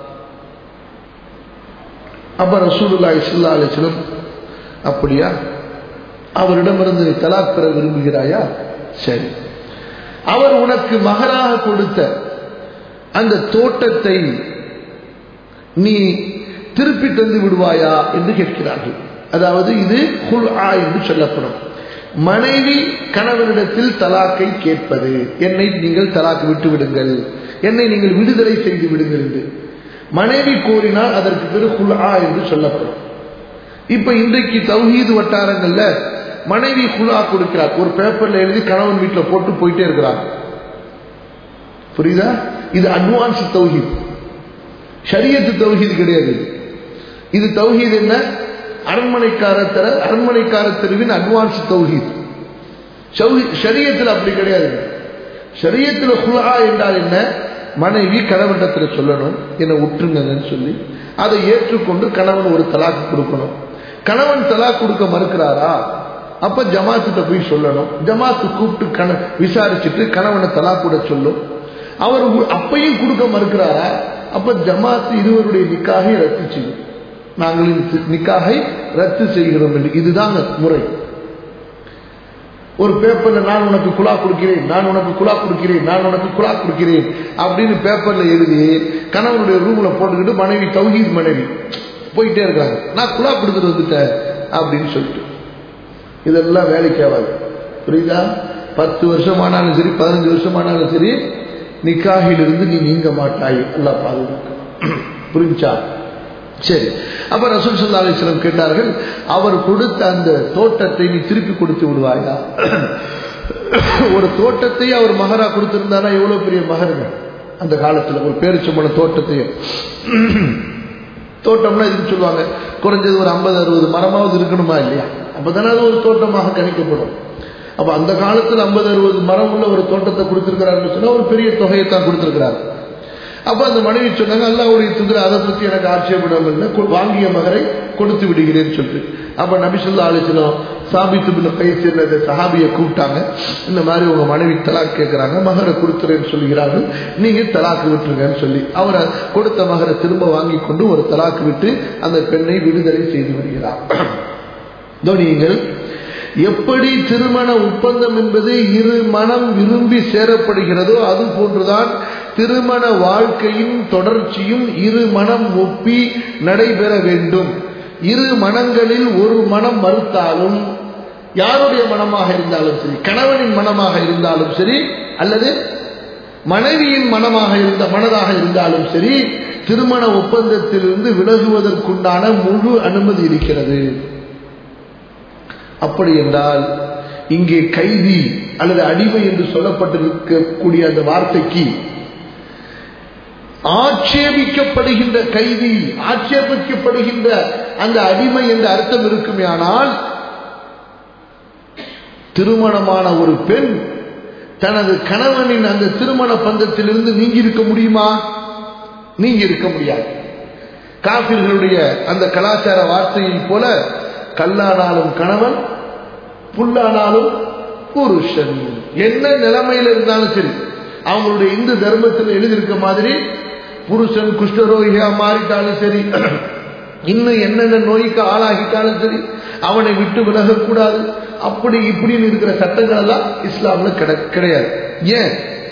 அப்ப ரசூலுல்லா இஸ்லா அலிஸ்லம் அப்படியா அவரிடமிருந்து நீ தலாக் பெற விரும்புகிறாயா சரி அவர் உனக்கு மகராக கொடுத்த அந்த தோட்டத்தை நீ திருப்பி தந்து விடுவாயா என்று கேட்கிறார்கள் அதாவது இது குல்ஆ என்று சொல்லப்படும் மனைவி கணவனிடத்தில் தலாக்கை கேட்பது என்னை நீங்கள் தலாக்கு விட்டு விடுங்கள் என்னை நீங்கள் விடுதலை செய்து விடுங்கள் என்று மனைவி கோரினால் அதற்கு பேரு குல்ஆ என்று சொல்லப்படும் இப்ப இன்றைக்கு தௌஹீது வட்டாரங்கள்ல மனைவி குலா கொடுக்கிறார் ஒரு பேப்பர்ல எழுதி கணவன் வீட்டில் போட்டு போயிட்டே இருக்கிறார் புரியுதா இது அட்வான்ஸ் தௌஹீத் ஷரியத்து தௌஹீது கிடையாது இது தௌஹீத் என்ன அரண்மனைக்கார தர அரண்மனைக்கார தெருவின் அட்வான்ஸ் தௌஹீத் ஷரியத்தில் அப்படி கிடையாது ஷரியத்தில் குலா என்றால் என்ன மனைவி கணவனிடத்தில் சொல்லணும் என்னை விட்டுருங்கன்னு சொல்லி அதை ஏற்றுக்கொண்டு கணவன் ஒரு தலாக்கு கொடுக்கணும் கணவன் தலாக் கொடுக்க மறுக்கிறாரா அப்ப ஜமாத்துட்ட போய் சொல்லணும் ஜமாத்து கூப்பிட்டு கண விசாரிச்சுட்டு கணவனை தலாக் கூட சொல்லும் அவர் அப்பையும் கொடுக்க மறுக்கிறாரா அப்ப ஜமாத்து இருவருடைய நிக்காகை ரத்து செய்யும் நாங்கள் இந்த நிக்காகை ரத்து செய்கிறோம் என்று இதுதாங்க முறை ஒரு பேப்பர்ல நான் உனக்கு குலா கொடுக்கிறேன் நான் உனக்கு குலா கொடுக்கிறேன் நான் உனக்கு குலா கொடுக்கிறேன் அப்படின்னு பேப்பர்ல எழுதி கணவனுடைய ரூம்ல போட்டுக்கிட்டு மனைவி தௌஹீத் மனைவி போயிட்டே இருக்காங்க நான் குலா கொடுத்துட்டு வந்துட்டேன் அப்படின்னு சொல்லிட்டு இதெல்லாம் வேலைக்கு ஆகாது புரியுதா பத்து வருஷம் ஆனாலும் சரி பதினஞ்சு வருஷம் ஆனாலும் சரி நிக்காகிலிருந்து நீ நீங்க மாட்டாய் அல்லா பாதுகாக்க புரிஞ்சா சரி அப்ப ரசூல் சல்லா அலிஸ்லம் கேட்டார்கள் அவர் கொடுத்த அந்த தோட்டத்தை நீ திருப்பி கொடுத்து விடுவாயா ஒரு தோட்டத்தை அவர் மகரா கொடுத்திருந்தாரா எவ்வளவு பெரிய மகருங்க அந்த காலத்துல ஒரு பேரிச்சம்பளம் தோட்டத்தையும் தோட்டம்னா இதுன்னு சொல்லுவாங்க குறைஞ்சது ஒரு ஐம்பது அறுபது மரமாவது இருக்கணுமா இல்லையா அப்பதானே அது ஒரு தோட்டமாக கணிக்கப்படும் அப்ப அந்த காலத்தில் ஐம்பது அறுபது மரம் உள்ள ஒரு தோட்டத்தை கொடுத்திருக்கிறாருன்னு சொன்னா ஒரு பெரிய தொகையை தான் கொடுத்திருக்கிறார் அப்ப அந்த மனைவி சொன்னாங்க அல்லாவுடைய துதிர அதை பத்தி எனக்கு ஆட்சேபம் இல்லை வாங்கிய மகரை கொடுத்து விடுகிறேன்னு சொல்லிட்டு அப்ப நபிசுல்லா அலிசலம் சாபித்து பின் கைசில் இந்த சஹாபியை கூப்பிட்டாங்க இந்த மாதிரி உங்க மனைவி தலாக் கேட்கிறாங்க மகரை கொடுத்துறேன்னு சொல்லுகிறார்கள் நீங்க தலாக்கு விட்டுருங்கன்னு சொல்லி அவரை கொடுத்த மகரை திரும்ப வாங்கி கொண்டு ஒரு தலாக்கு விட்டு அந்த பெண்ணை விடுதலை செய்து வருகிறார் கவனியுங்கள் எப்படி திருமண ஒப்பந்தம் என்பது இரு மனம் விரும்பி சேரப்படுகிறதோ அது போன்றுதான் திருமண வாழ்க்கையின் தொடர்ச்சியும் இரு மனம் ஒப்பி நடைபெற வேண்டும் இரு மனங்களில் ஒரு மனம் மறுத்தாலும் யாருடைய மனமாக இருந்தாலும் சரி கணவனின் மனமாக இருந்தாலும் சரி அல்லது மனைவியின் மனமாக இருந்த மனதாக இருந்தாலும் சரி திருமண ஒப்பந்தத்திலிருந்து விலகுவதற்குண்டான முழு அனுமதி இருக்கிறது அப்படி என்றால் இங்கே கைதி அல்லது அடிமை என்று சொல்லப்பட்டிருக்கக்கூடிய அந்த வார்த்தைக்கு ஆட்சேபிக்கப்படுகின்ற கைதி ஆட்சேபிக்கப்படுகின்ற அந்த அடிமை என்ற அர்த்தம் இருக்குமே ஆனால் திருமணமான ஒரு பெண் தனது கணவனின் அந்த திருமண பந்தத்திலிருந்து நீங்கி இருக்க முடியுமா நீங்கி இருக்க முடியாது காபிர்களுடைய அந்த கலாச்சார வார்த்தையை போல கல்லானாலும் கணவன் புல்லானாலும் புருஷன் என்ன நிலைமையில இருந்தாலும் சரி அவங்களுடைய இந்து தர்மத்தில் எழுதியிருக்க மாதிரி புருஷன் குஷ்டரோகியா மாறிட்டாலும் சரி இன்னும் என்னென்ன நோய்க்கு ஆளாகிட்டாலும் சரி அவனை விட்டு விலகக்கூடாது அப்படி இப்படின்னு இருக்கிற சட்டங்கள் எல்லாம் இஸ்லாம்ல கிடையாது ஏன்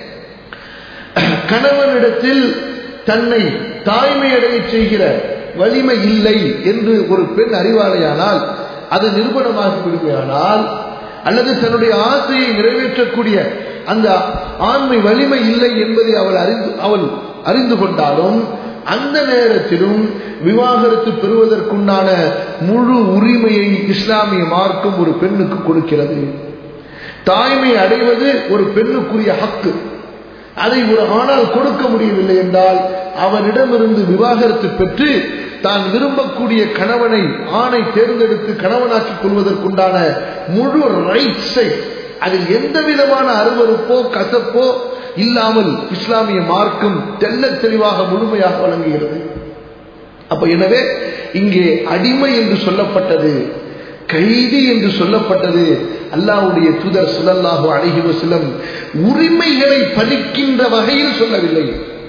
கணவனிடத்தில் தன்னை தாய்மை அடைய செய்கிற வலிமை இல்லை என்று ஒரு பெண் அறிவாளையானால் அது நிரூபணமாகி விடுமையானால் அல்லது தன்னுடைய ஆசையை நிறைவேற்றக்கூடிய அந்த ஆண்மை வலிமை இல்லை என்பதை அவள் அறிந்து அவள் அறிந்து கொண்டாலும் அந்த நேரத்திலும் விவாகரத்து பெறுவதற்குண்டான முழு உரிமையை இஸ்லாமிய மார்க்கம் ஒரு பெண்ணுக்கு கொடுக்கிறது தாய்மை அடைவது ஒரு பெண்ணுக்குரிய ஹக்கு அதை ஒரு ஆணால் கொடுக்க முடியவில்லை என்றால் அவனிடமிருந்து விவாகரத்து பெற்று தான் விரும்பக்கூடிய கணவனை ஆணை தேர்ந்தெடுத்து கணவனாக்கிக் கொள்வதற்குண்டான முழு ரைட்ஸை அதில் எந்த விதமான அருவறுப்போ கசப்போ இல்லாமல் இஸ்லாமிய மார்க்கம் தெல்ல தெளிவாக முழுமையாக வழங்குகிறது அப்ப எனவே இங்கே அடிமை என்று சொல்லப்பட்டது கைதி என்று சொல்லப்பட்டது அல்லாவுடைய தூதர் சுழல்லாஹு அழகி வசலம் உரிமைகளை பறிக்கின்ற வகையில் சொல்லவில்லை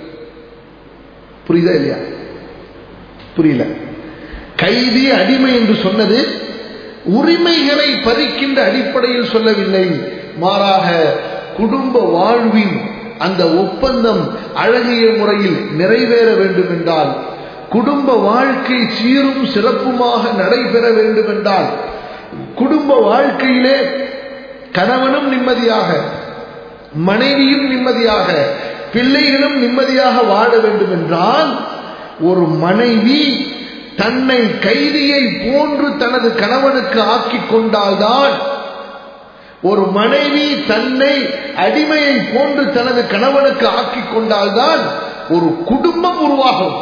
புரியுதா இல்லையா புரியல கைதி அடிமை என்று சொன்னது உரிமைகளை பறிக்கின்ற அடிப்படையில் சொல்லவில்லை மாறாக குடும்ப வாழ்வின் அந்த ஒப்பந்தம் அழகிய முறையில் நிறைவேற வேண்டும் என்றால் குடும்ப வாழ்க்கை சீரும் சிறப்புமாக நடைபெற வேண்டும் என்றால் குடும்ப வாழ்க்கையிலே கணவனும் நிம்மதியாக மனைவியும் நிம்மதியாக பிள்ளைகளும் நிம்மதியாக வாழ வேண்டும் என்றால் ஒரு மனைவி தன்னை கைதியை போன்று தனது கணவனுக்கு ஆக்கிக் கொண்டால்தான் ஒரு மனைவி தன்னை அடிமையை போன்று தனது கணவனுக்கு ஆக்கிக் கொண்டால்தான் ஒரு குடும்பம் உருவாகும்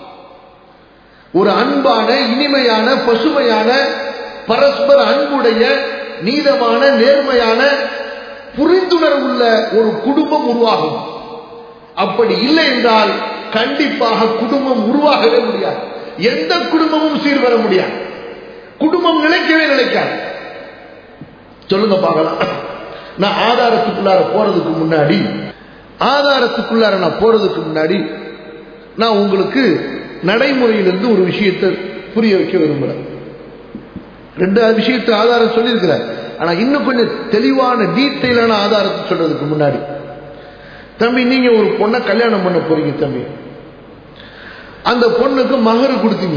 ஒரு அன்பான இனிமையான பசுமையான பரஸ்பர அன்புடைய நீதமான நேர்மையான புரிந்துணர்வுள்ள ஒரு குடும்பம் உருவாகும் அப்படி இல்லை என்றால் கண்டிப்பாக குடும்பம் உருவாகவே முடியாது எந்த குடும்பமும் சீர்வர முடியாது குடும்பம் நிலைக்கவே நிலைக்காது சொல்லுங்க பார்க்கலாம் நான் ஆதாரத்துக்குள்ளார போறதுக்கு முன்னாடி ஆதாரத்துக்குள்ளார நான் போறதுக்கு முன்னாடி நான் உங்களுக்கு நடைமுறையிலிருந்து ஒரு விஷயத்தை புரிய வைக்க விரும்புறேன் ரெண்டு விஷயத்தை ஆதாரம் சொல்லியிருக்கிறேன் ஆனா இன்னும் கொஞ்சம் தெளிவான டீட்டெயிலான ஆதாரத்தை சொல்றதுக்கு முன்னாடி தம்பி நீங்க ஒரு பொண்ணை கல்யாணம் பண்ண போறீங்க தம்பி அந்த பொண்ணுக்கு மகரு கொடுத்தீங்க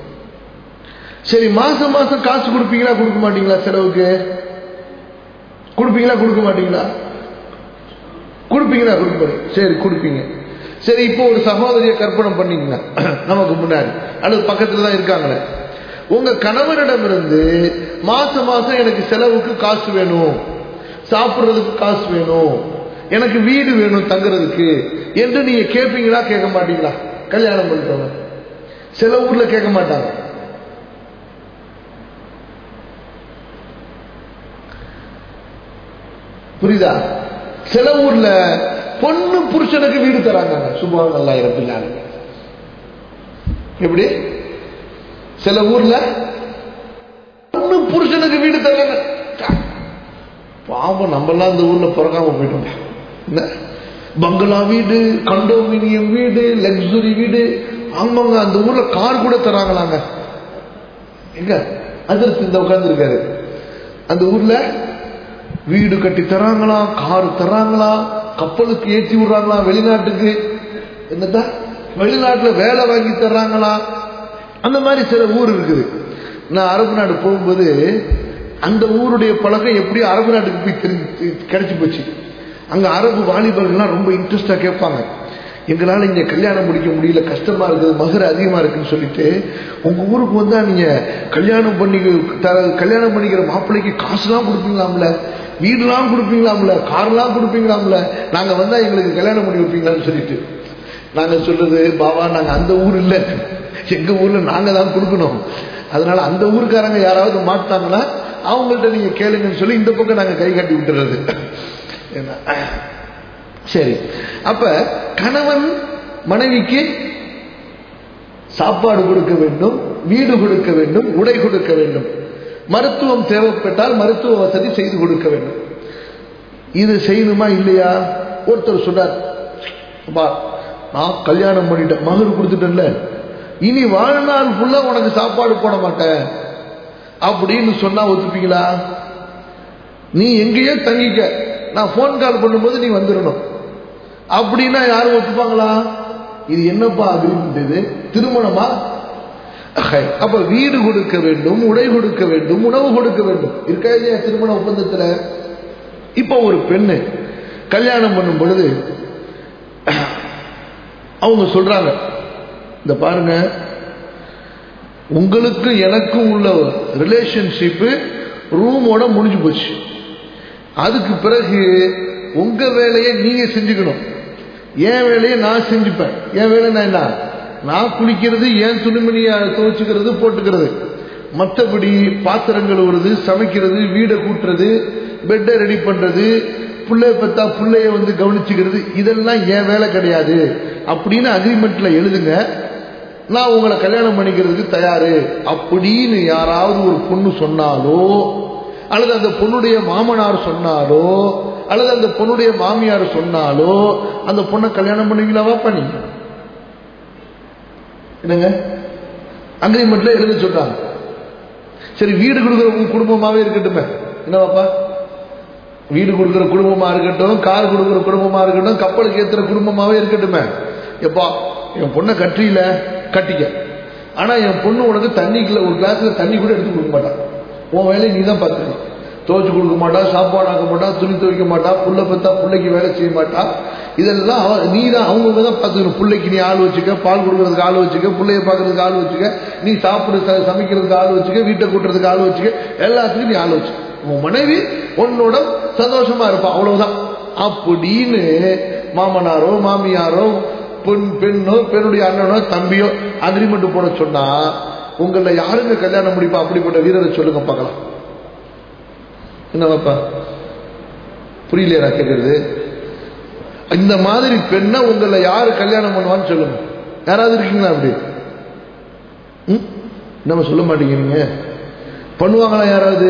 சரி மாசம் மாசம் காசு கொடுப்பீங்களா கொடுக்க மாட்டீங்களா செலவுக்கு கொடுப்பீங்களா கொடுக்க மாட்டீங்களா கொடுப்பீங்களா கொடுக்க மாட்டீங்க சரி கொடுப்பீங்க சரி இப்போ ஒரு சகோதரியை கற்பனை பண்ணீங்க நமக்கு முன்னாடி அல்லது பக்கத்துல தான் இருக்காங்களே உங்க கணவரிடமிருந்து மாசம் மாசம் எனக்கு செலவுக்கு காசு வேணும் சாப்பிடுறதுக்கு காசு வேணும் எனக்கு வீடு வேணும் தங்குறதுக்கு என்று நீங்க கேட்பீங்களா கேட்க மாட்டீங்களா கல்யாணம் பண்றவங்க சில ஊர்ல கேட்க மாட்டாங்க புரியுதா சில ஊர்ல பொண்ணு புருஷனுக்கு வீடு தராங்க சுபம் நல்லா இருப்பில்லாங்க எப்படி சில ஊர்ல பொண்ணு புருஷனுக்கு வீடு தராங்க பாவம் நம்மளாம் இந்த ஊர்ல பிறக்காம போயிட்டோம் என்ன பங்களா வீடு கண்டோமினியம் வீடு லக்ஸுரி வீடு ஆமாங்க அந்த ஊர்ல கார் கூட தராங்களாங்க எங்க அதற்கு இந்த உட்கார்ந்துருக்காரு அந்த ஊர்ல வீடு கட்டி தராங்களா கார் தராங்களா கப்பலுக்கு ஏற்றி விடுறாங்களா வெளிநாட்டுக்கு என்னதா வெளிநாட்டுல வேலை வாங்கி தர்றாங்களா அந்த மாதிரி சில ஊர் இருக்குது நான் அரபு நாடு போகும்போது அந்த ஊருடைய பழக்கம் எப்படி அரபு நாட்டுக்கு போய் தெரிஞ்சு கிடைச்சி போச்சு அங்க அரபு வாலிபர்கள்லாம் ரொம்ப இன்ட்ரெஸ்டா கேட்பாங்க எங்களால இங்க கல்யாணம் முடிக்க முடியல கஷ்டமா இருக்குது மகர் அதிகமா இருக்குன்னு சொல்லிட்டு உங்க ஊருக்கு வந்தா நீங்க கல்யாணம் பண்ணி த- கல்யாணம் பண்ணிக்கிற மாப்பிள்ளைக்கு காசுலாம் கொடுப்பீங்களாம்ல வீடுலாம் கொடுப்பீங்களாம்ல கார்லாம் கொடுப்பீங்களாம்ல நாங்க வந்தா எங்களுக்கு கல்யாணம் பண்ணி வைப்பீங்களான்னு சொல்லிட்டு நாங்க சொல்றது பாபா நாங்க அந்த ஊர் இல்ல எங்க ஊர்ல நாங்க தான் கொடுக்கணும் அதனால அந்த ஊருக்காரங்க யாராவது மாட்டாங்கன்னா அவங்கள்ட்ட நீங்க கேளுங்கன்னு சொல்லி இந்த பக்கம் நாங்க கை காட்டி விட்டுறது என்ன? சரி அப்ப கணவன் மனைவிக்கு சாப்பாடு கொடுக்க வேண்டும் வீடு கொடுக்க வேண்டும் உடை கொடுக்க வேண்டும் மருத்துவம் தேவைப்பட்டால் மருத்துவ வசதி செய்து கொடுக்க வேண்டும் இது செய்யணுமா இல்லையா ஒருத்தர் சொன்னார் அப்பா நான் கல்யாணம் பண்ணிட்டேன் மகர் கொடுத்துட்டேன்ல இனி வாழ்நாள் ஃபுல்லா உனக்கு சாப்பாடு போட மாட்டேன் அப்படின்னு சொன்னா ஒத்துப்பீங்களா நீ எங்கேயோ தங்கிக்க நான் ஃபோன் கால் பண்ணும்போது நீ வந்துடணும் அப்படின்னா யாரும் ஒத்துப்பாங்களா இது என்னப்பா அக்ரிமெண்ட் இது திருமணமா அஹை. அப்ப வீடு கொடுக்க வேண்டும் உடை கொடுக்க வேண்டும் உணவு கொடுக்க வேண்டும் இருக்கா இல்லையா திருமண ஒப்பந்தத்துல இப்ப ஒரு பெண்ணு கல்யாணம் பண்ணும் பொழுது அவங்க சொல்றாங்க இந்த பாருங்க உங்களுக்கு எனக்கும் உள்ள ரிலேஷன்ஷிப்பு ரூமோட முடிஞ்சு போச்சு அதுக்கு பிறகு உங்க வேலையை நீங்க செஞ்சுக்கணும் என் வேலையை நான் செஞ்சுப்பேன் என் வேலை நான் என்ன நான் குளிக்கிறது என் துணிமணியை துவைச்சுக்கிறது போட்டுக்கிறது மற்றபடி பாத்திரம் கழுவுறது சமைக்கிறது வீடை கூட்டுறது பெட்டை ரெடி பண்றது புள்ளைய பத்தா புள்ளைய வந்து கவனிச்சுக்கிறது இதெல்லாம் என் வேலை கிடையாது அப்படின்னு அக்ரிமெண்ட்ல எழுதுங்க நான் உங்களை கல்யாணம் பண்ணிக்கிறதுக்கு தயாரு அப்படின்னு யாராவது ஒரு பொண்ணு சொன்னாலோ அல்லது அந்த பொண்ணுடைய மாமனார் சொன்னாலோ அல்லது அந்த பொண்ணுடைய மாமியார் சொன்னாலோ அந்த பொண்ணை கல்யாணம் பண்ணுவீங்களாவா பண்ணி என்னங்க அக்ரிமெண்ட்ல எழுத சொல்றாங்க சரி வீடு கொடுக்குற உங்க குடும்பமாவே இருக்கட்டுமே என்னவாப்பா வீடு கொடுக்குற குடும்பமா இருக்கட்டும் கார் கொடுக்குற குடும்பமா இருக்கட்டும் கப்பலுக்கு ஏத்துற குடும்பமாவே இருக்கட்டுமே எப்பா என் பொண்ணை கட்டியில கட்டிக்க ஆனா என் பொண்ணு உனக்கு தண்ணிக்குள்ள ஒரு கிளாஸ்ல தண்ணி கூட எடுத்து கொடுக்க மாட்டான் உன் வேலையை நீ தான் பார்த்துக்கணும் துவைச்சு கொடுக்க மாட்டா சாப்பாடு ஆக்க மாட்டா துணி துவைக்க மாட்டா புள்ள பத்தா பிள்ளைக்கு வேலை செய்ய மாட்டா இதெல்லாம் அவ நீ தான் அவங்கவுங்க தான் பார்த்துக்கணும் பிள்ளைக்கு நீ ஆள் வச்சுக்க பால் கொடுக்கறதுக்கு ஆள் வச்சுக்க பிள்ளைய பார்க்கறதுக்கு ஆள் வச்சுக்க நீ சாப்பிடு ச- சமைக்கிறதுக்கு ஆள் வச்சுக்க வீட்டை கூட்டுறதுக்கு ஆள் வச்சுக்க எல்லாத்துக்கும் நீ ஆள் வச்சுக்க உன் மனைவி உன்னோட சந்தோஷமா இருப்பா அவ்வளவுதான் அப்படின்னு மாமனாரோ மாமியாரோ பெண் பெண்ணோ பெண்ணுடைய அண்ணனோ தம்பியோ அக்ரிமெண்ட் போட சொன்னா உங்கள யாருங்க கல்யாணம் முடிப்பா அப்படிப்பட்ட வீரரை சொல்லுங்க பார்க்கலாம் என்ன பாப்பா புரியலையா நான் கேட்கறது இந்த மாதிரி பெண்ணை உங்களை யாரு கல்யாணம் பண்ணுவான்னு சொல்லுங்க யாராவது இருக்கீங்களா அப்படி ம்? நம்ம சொல்ல மாட்டீங்க நீங்க பண்ணுவாங்களா யாராவது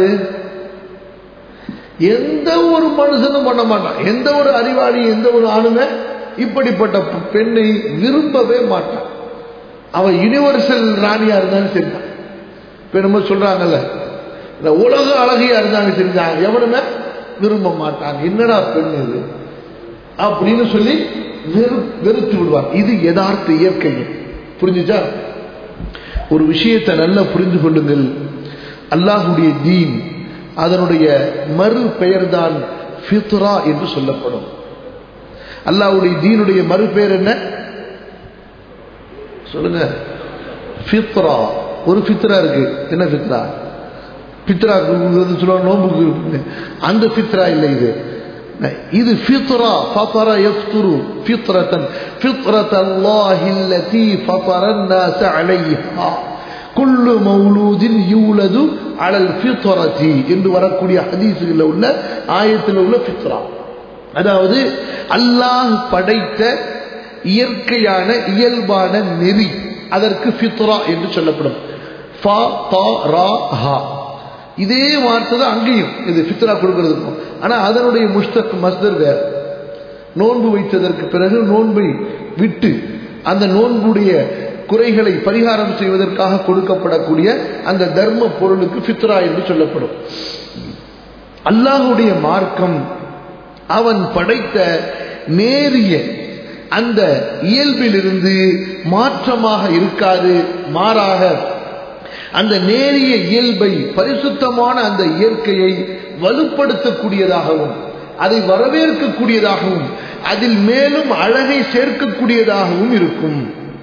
எந்த ஒரு மனுஷனும் பண்ண மாட்டான் எந்த ஒரு அறிவாளி எந்த ஒரு ஆணுமே இப்படிப்பட்ட பெ- பெண்ணை விரும்பவே மாட்டான் அவ யுனிவர்சல் ராணியா இருந்தாலும் சரிதான் இப்ப நம்ம சொல்றாங்கல்ல இந்த உலக அழகியா இருந்தாங்க சரிதான் எவனுமே விரும்ப மாட்டாங்க என்னடா பெண் இது அப்படின்னு சொல்லி வெறு வெறுத்து விடுவார் இது யதார்த்த இயற்கை புரிஞ்சுச்சா ஒரு விஷயத்தை நல்லா புரிந்து கொள்ளுங்கள் அல்லாஹுடைய தீன் அதனுடைய மறு பெயர்தான் ஃபித்ரா என்று சொல்லப்படும் அல்லாஹ்வுடைய தீனுடைய மறு பெயர் என்ன சொல்லுங்க ஃபித்ரா ஒரு ஃபித்ரா இருக்கு என்ன ஃபித்ரா ஃபித்ரா சொல்லுவாங்க நோம்புக்கு அந்த ஃபித்ரா இல்லை இது இது ஃபித்ரா ஃபطر يفطر فطرة فطرة الله التي فطر الناس عليها كل مولود يولد على الفطرة என்று வரக்கூடிய ஹதீஸுகளில் உள்ள ஆயத்தில் உள்ள ஃபித்ரா அதாவது அல்லாஹ் படைத்த இயற்கையான இயல்பான நெறி அதற்கு ஃபித்ரா என்று சொல்லப்படும் ஃபா தா ரா ஹா இதே வார்த்தை தான் அங்கேயும் இது ஃபித்ரா கொடுக்கறதுக்கும் ஆனா அதனுடைய முஸ்தக் மஸ்தர் வேற நோன்பு வைத்ததற்கு பிறகு நோன்பை விட்டு அந்த நோன்புடைய குறைகளை பரிகாரம் செய்வதற்காக கொடுக்கப்படக்கூடிய அந்த தர்ம பொருளுக்கு ஃபித்ரா என்று சொல்லப்படும் அல்லாஹுடைய மார்க்கம் அவன் படைத்த நேரிய அந்த இயல்பிலிருந்து மாற்றமாக இருக்காது மாறாக அந்த நேரிய இயல்பை பரிசுத்தமான அந்த இயற்கையை வலுப்படுத்தக்கூடியதாகவும் அதை வரவேற்கக்கூடியதாகவும் அதில் மேலும் அழகை சேர்க்கக்கூடியதாகவும் இருக்கும்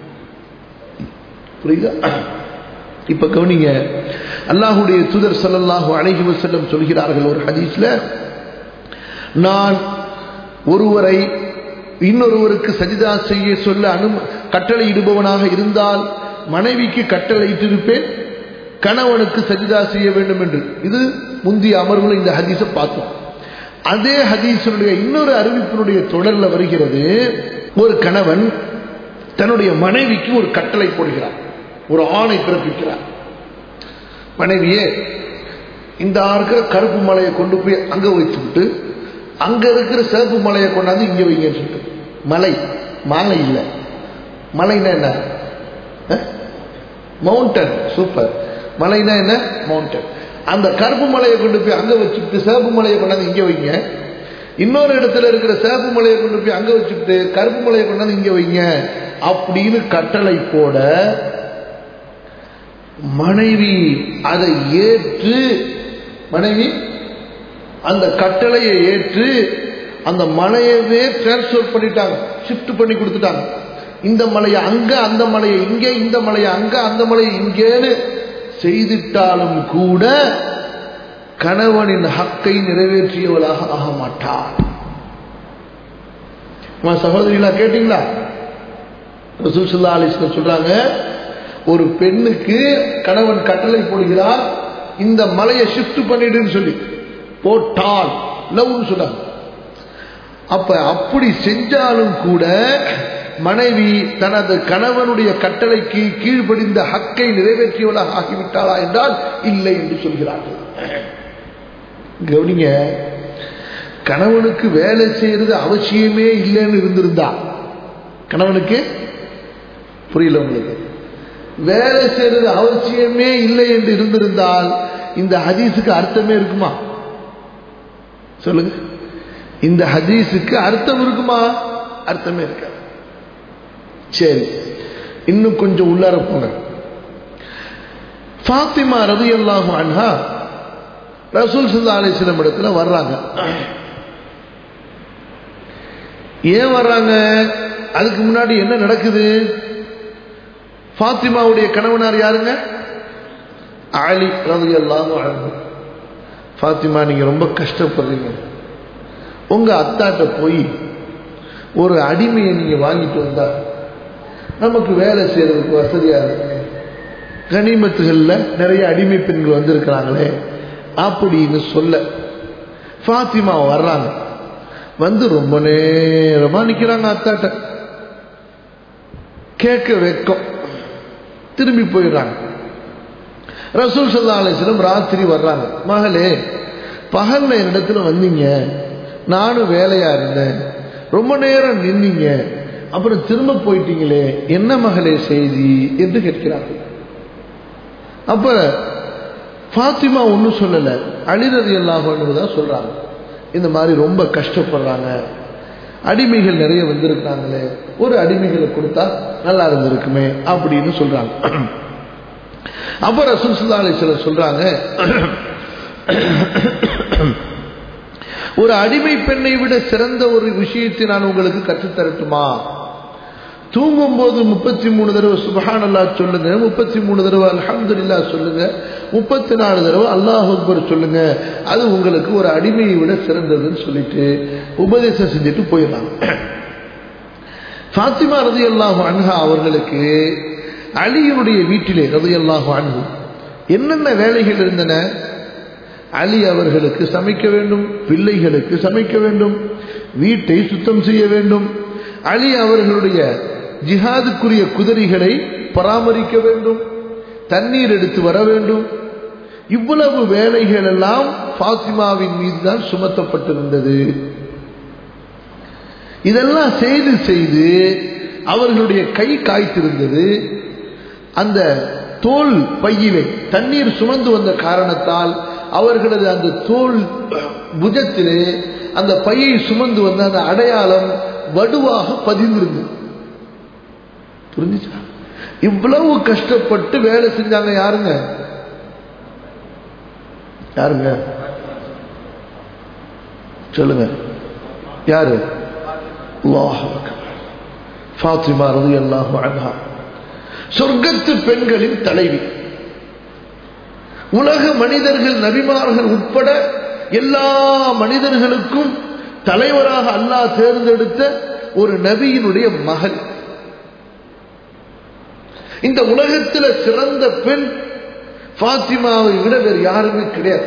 புரியுதா இப்ப கவனிங்க அல்லாஹுடைய தூதர் சல்லல்லாஹு அலைஹி வஸல்லம் சொல்கிறார்கள் ஒரு ஹதீஸ்ல நான் ஒருவரை இன்னொருவருக்கு சஜிதா செய்ய சொல்ல அனு கட்டளையிடுபவனாக இருந்தால் மனைவிக்கு கட்டளையிட்டிருப்பேன் கணவனுக்கு சஜிதா செய்ய வேண்டும் என்று இது முந்தைய அமர்வுல இந்த ஹதீஸை பார்த்தோம் அதே ஹதீஸனுடைய இன்னொரு அறிவிப்பினுடைய தொடர்ல வருகிறது ஒரு கணவன் தன்னுடைய மனைவிக்கு ஒரு கட்டளை போடுகிறார் ஒரு ஆணை பிறப்பிக்கிறார் மனைவியே இந்த இருக்கிற கருப்பு மலையை கொண்டு போய் அங்க வைத்துவிட்டு அங்க இருக்கிற சிவப்பு மலையை கொண்டாந்து இங்க வைங்கன்னு சொல்லிட்டு மலை மாலை இல்லை மலைன்னா என்ன மவுண்டன் சூப்பர் மலைனா என்ன மவுண்டன் அந்த கருப்பு மலையை கொண்டு போய் அங்க வச்சுட்டு சிவப்பு மலையை கொண்டாந்து இங்க வைங்க இன்னொரு இடத்துல இருக்கிற சிவப்பு மலையை கொண்டு போய் அங்க வச்சுட்டு கருப்பு மலையை கொண்டாந்து இங்க வைங்க அப்படின்னு கட்டளை போட மனைவி அதை ஏற்று மனைவி அந்த கட்டளையை ஏற்று அந்த மலையவே டிரான்ஸ்பர் பண்ணிட்டாங்க ஷிஃப்ட் பண்ணி கொடுத்துட்டாங்க இந்த மலையை அங்க அந்த மலையை இங்கே இந்த மலையை அங்க அந்த மலையை இங்கேன்னு செய்துட்டாலும் கூட கணவனின் ஹக்கை நிறைவேற்றியவளாக ஆக மாட்டார் சகோதரிகளா கேட்டீங்களா ரசூசுல்லா அலிஸ்ல சொல்றாங்க ஒரு பெண்ணுக்கு கணவன் கட்டளை போடுகிறார் இந்த மலையை ஷிஃப்ட் பண்ணிடுன்னு சொல்லி போட்டால் லவ்னு சொன்னாங்க அப்ப அப்படி செஞ்சாலும் கூட மனைவி தனது கணவனுடைய கட்டளைக்கு கீழ்ப்படிந்த ஹக்கை நிறைவேற்றியவளாக ஆகிவிட்டாளா என்றால் இல்லை என்று சொல்கிறார்கள் கவனிங்க கணவனுக்கு வேலை செய்யறது அவசியமே இல்லைன்னு இருந்திருந்தா கணவனுக்கு புரியல உங்களுக்கு வேலை செய்யறது அவசியமே இல்லை என்று இருந்திருந்தால் இந்த ஹதீஸுக்கு அர்த்தமே இருக்குமா சொல்லுங்க இந்த ஹதீஸுக்கு அர்த்தம் இருக்குமா அர்த்தமே இருக்காது சரி இன்னும் கொஞ்சம் உள்ளார போங்க ஃபாத்திமா ரவி அல்லாஹு அன்ஹா ரசூல் சல்லா அலிஸ்லம் இடத்துல வர்றாங்க ஏன் வர்றாங்க அதுக்கு முன்னாடி என்ன நடக்குது ஃபாத்திமாவுடைய கணவனார் யாருங்க ஆலி ரவி அல்லாஹு அன்ஹு ஃபாத்திமா நீங்க ரொம்ப கஷ்டப்படுறீங்க உங்க அத்தாட்ட போய் ஒரு அடிமையை நீங்க வாங்கிட்டு வந்தா நமக்கு வேலை செய்யறதுக்கு வசதியா இருக்கு கனிமத்துகள்ல நிறைய அடிமை பெண்கள் வந்திருக்கிறாங்களே அப்படின்னு சொல்ல ஃபாத்திமா வர்றாங்க வந்து ரொம்ப நேரமா நிக்கிறாங்க அத்தாட்ட கேட்க வெக்கம் திரும்பி போயிடுறாங்க ரசூல் சல்லா அலிஸ்லம் ராத்திரி வர்றாங்க மகளே பகல்ல என்னிடத்துல வந்தீங்க நானும் வேலையா இருந்தேன் ரொம்ப நேரம் நின்னீங்க அப்புறம் திரும்ப போயிட்டீங்களே என்ன மகளே செய்தி என்று கேட்கிறார்கள் அப்ப ஃபாத்திமா ஒன்றும் சொல்லல அழிறது எல்லாகும் தான் சொல்றாங்க இந்த மாதிரி ரொம்ப கஷ்டப்படுறாங்க அடிமைகள் நிறைய வந்திருக்காங்களே ஒரு அடிமைகளை கொடுத்தா நல்லா இருந்திருக்குமே அப்படின்னு சொல்றாங்க அப்ப ரசூல் சுல்லா அலிஸ்வரர் சொல்றாங்க ஒரு அடிமை பெண்ணை விட சிறந்த ஒரு விஷயத்தை நான் உங்களுக்கு கற்றுத்தரட்டுமா தூங்கும் போது முப்பத்தி மூணு தடவை சுபஹான் அல்லா சொல்லுங்க முப்பத்தி மூணு தடவை அலமதுல்லா சொல்லுங்க முப்பத்தி நாலு தடவை அல்லாஹ் அக்பர் சொல்லுங்க அது உங்களுக்கு ஒரு அடிமையை விட சிறந்ததுன்னு சொல்லிட்டு உபதேசம் செஞ்சுட்டு போயிடலாம் ஃபாத்திமா ரதி அல்லாஹு அன்ஹா அவர்களுக்கு அலியினுடைய வீட்டிலே ரதி அல்லாஹு அன்ஹு என்னென்ன வேலைகள் இருந்தன அலி அவர்களுக்கு சமைக்க வேண்டும் பிள்ளைகளுக்கு சமைக்க வேண்டும் வீட்டை சுத்தம் செய்ய வேண்டும் அலி அவர்களுடைய ஜிஹாதுக்குரிய குதிரைகளை பராமரிக்க வேண்டும் தண்ணீர் எடுத்து வர வேண்டும் இவ்வளவு வேலைகள் எல்லாம் ஃபாத்திமாவின் மீது தான் சுமத்தப்பட்டிருந்தது இதெல்லாம் செய்து செய்து அவர்களுடைய கை காய்த்திருந்தது அந்த தோல் பையிலே தண்ணீர் சுமந்து வந்த காரணத்தால் அவர்களது அந்த தோல் புஜத்திலே அந்த பையை சுமந்து வந்த அந்த அடையாளம் வடுவாக பதிந்திருந்தது புரிஞ்சுச்சா இவ்வளவு கஷ்டப்பட்டு வேலை செஞ்சாங்க யாருங்க யாருங்க சொல்லுங்க யாரு அல்லாஹ் அக்பர். ஃபாத்திமா ரலியல்லாஹு அன்ஹா சொர்க்கத்து பெண்களின் தலைவி உலக மனிதர்கள் நபிமார்கள் உட்பட எல்லா மனிதர்களுக்கும் தலைவராக அல்லாஹ் தேர்ந்தெடுத்த ஒரு நபியினுடைய மகள் இந்த உலகத்தில் சிறந்த பெண் ஃபாத்திமாவை விட வேறு யாருமே கிடையாது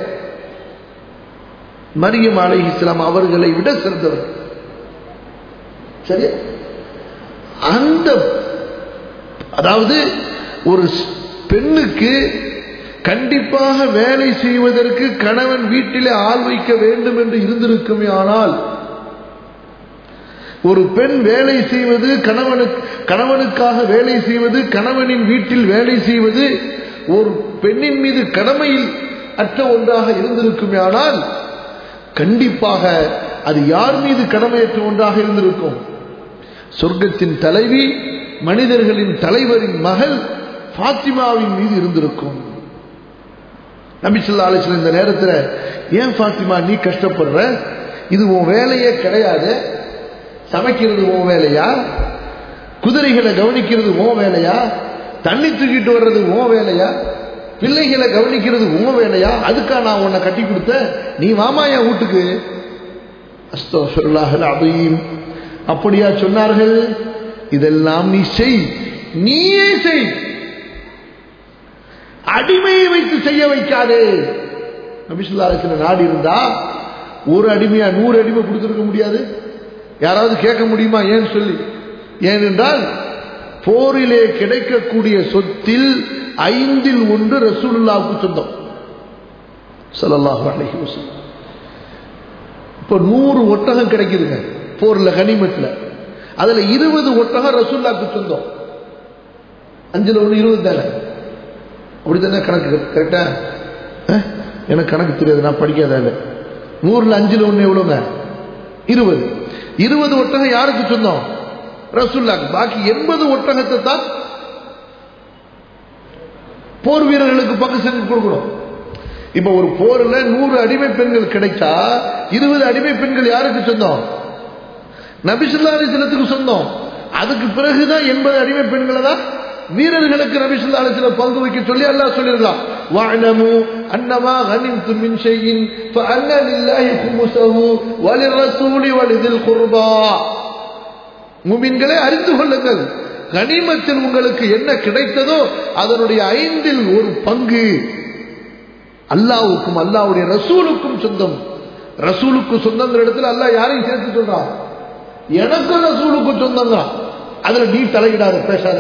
மரியம் அலை இஸ்லாம் அவர்களை விட சிறந்தவர் சரியா அந்த அதாவது ஒரு ஸ்- பெண்ணுக்கு கண்டிப்பாக வேலை செய்வதற்கு கணவன் வீட்டிலே ஆள் வைக்க வேண்டும் என்று இருந்திருக்குமே ஆனால் ஒரு பெண் வேலை செய்வது கணவனுக்கு கணவனுக்காக வேலை செய்வது கணவனின் வீட்டில் வேலை செய்வது ஒரு பெண்ணின் மீது கடமையில் அற்ற ஒன்றாக இருந்திருக்குமே ஆனால் கண்டிப்பாக அது யார் மீது கடமையற்ற ஒன்றாக இருந்திருக்கும் சொர்க்கத்தின் தலைவி மனிதர்களின் தலைவரின் மகள் ஃபாத்திமாவின் மீது இருந்திருக்கும் நபிசுல்லா அலிஸ்லாம் இந்த நேரத்தில் ஏன் ஃபாத்திமா நீ கஷ்டப்படுற இது உன் வேலையே கிடையாது சமைக்கிறது உன் வேலையா குதிரைகளை கவனிக்கிறது உன் வேலையா தண்ணி தூக்கிட்டு வர்றது உன் வேலையா பிள்ளைகளை கவனிக்கிறது உன் வேலையா அதுக்கா நான் உன்னை கட்டி கொடுத்தேன் நீ வாமா என் வீட்டுக்கு அஸ்தோஃபிருல்லாஹல் அபீம் அப்படியா சொன்னார்கள் இதெல்லாம் நீ செய் நீயே செய் அடிமையை வைத்து செய்ய வைக்காதே நபிசுல்லா அலிஸ்ல நாடு இருந்தா ஒரு அடிமையா நூறு அடிமை கொடுத்திருக்க முடியாது யாராவது கேட்க முடியுமா ஏன் சொல்லி ஏனென்றால் போரிலே கிடைக்கக்கூடிய சொத்தில் ஐந்தில் ஒன்று ரசூலுல்லாவுக்கு சொந்தம் ஸல்லல்லாஹு அலைஹி வஸல்லம் இப்போ நூறு ஒட்டகம் கிடைக்குதுங்க போர்ல கனிமத்தில் அதுல இருபது ஒட்டகம் ரசூல்லாக்கு சொந்தம் அஞ்சுல ஒன்று இருபது தானே அப்படித்தானே கணக்கு கரெக்டா அஹ்? எனக்கு கணக்கு தெரியாது நான் படிக்காத இல்லை நூறுல அஞ்சுல ஒன்று எவ்வளோங்க இருபது இருபது ஒட்டகம் யாருக்கு சொந்தம் ரசூல்லாக்கு பாக்கி எண்பது ஒட்டகத்தை தான் போர் வீரர்களுக்கு பங்கு செஞ்சு கொடுக்கணும் இப்ப ஒரு போர்ல நூறு அடிமை பெண்கள் கிடைச்சா இருபது அடிமை பெண்கள் யாருக்கு சொந்தம் நபிசுல்லா அலிஸ்லத்துக்கு சொந்தம் அதுக்கு பிறகுதான் எண்பது அடிமை பெண்களை தான் வீரர்களுக்கு நபிசுல்லா அலிஸ்லம் பங்கு வைக்க சொல்லி அல்லாஹ் சொல்லியிருக்கான் வஅலமு அன்னமா கனிம்தும் மின் ஷைஇன் ஃபஅன்ன லில்லாஹி குமுஸஹு வலிர்ரசூலி வலிதில் குர்பா முமின்களே அறிந்து கொள்ளுங்கள் கனிமத்தில் உங்களுக்கு என்ன கிடைத்ததோ அதனுடைய ஐந்தில் ஒரு பங்கு அல்லாவுக்கும் அல்லாவுடைய ரசூலுக்கும் சொந்தம் ரசூலுக்கு சொந்தங்கிற இடத்துல அல்லாஹ் யாரையும் சேர்த்து சொல்றான் எனக்கும் ரசூலுக்கும் சொந்தம் தான் அதுல நீ தலையிடாத பேசாத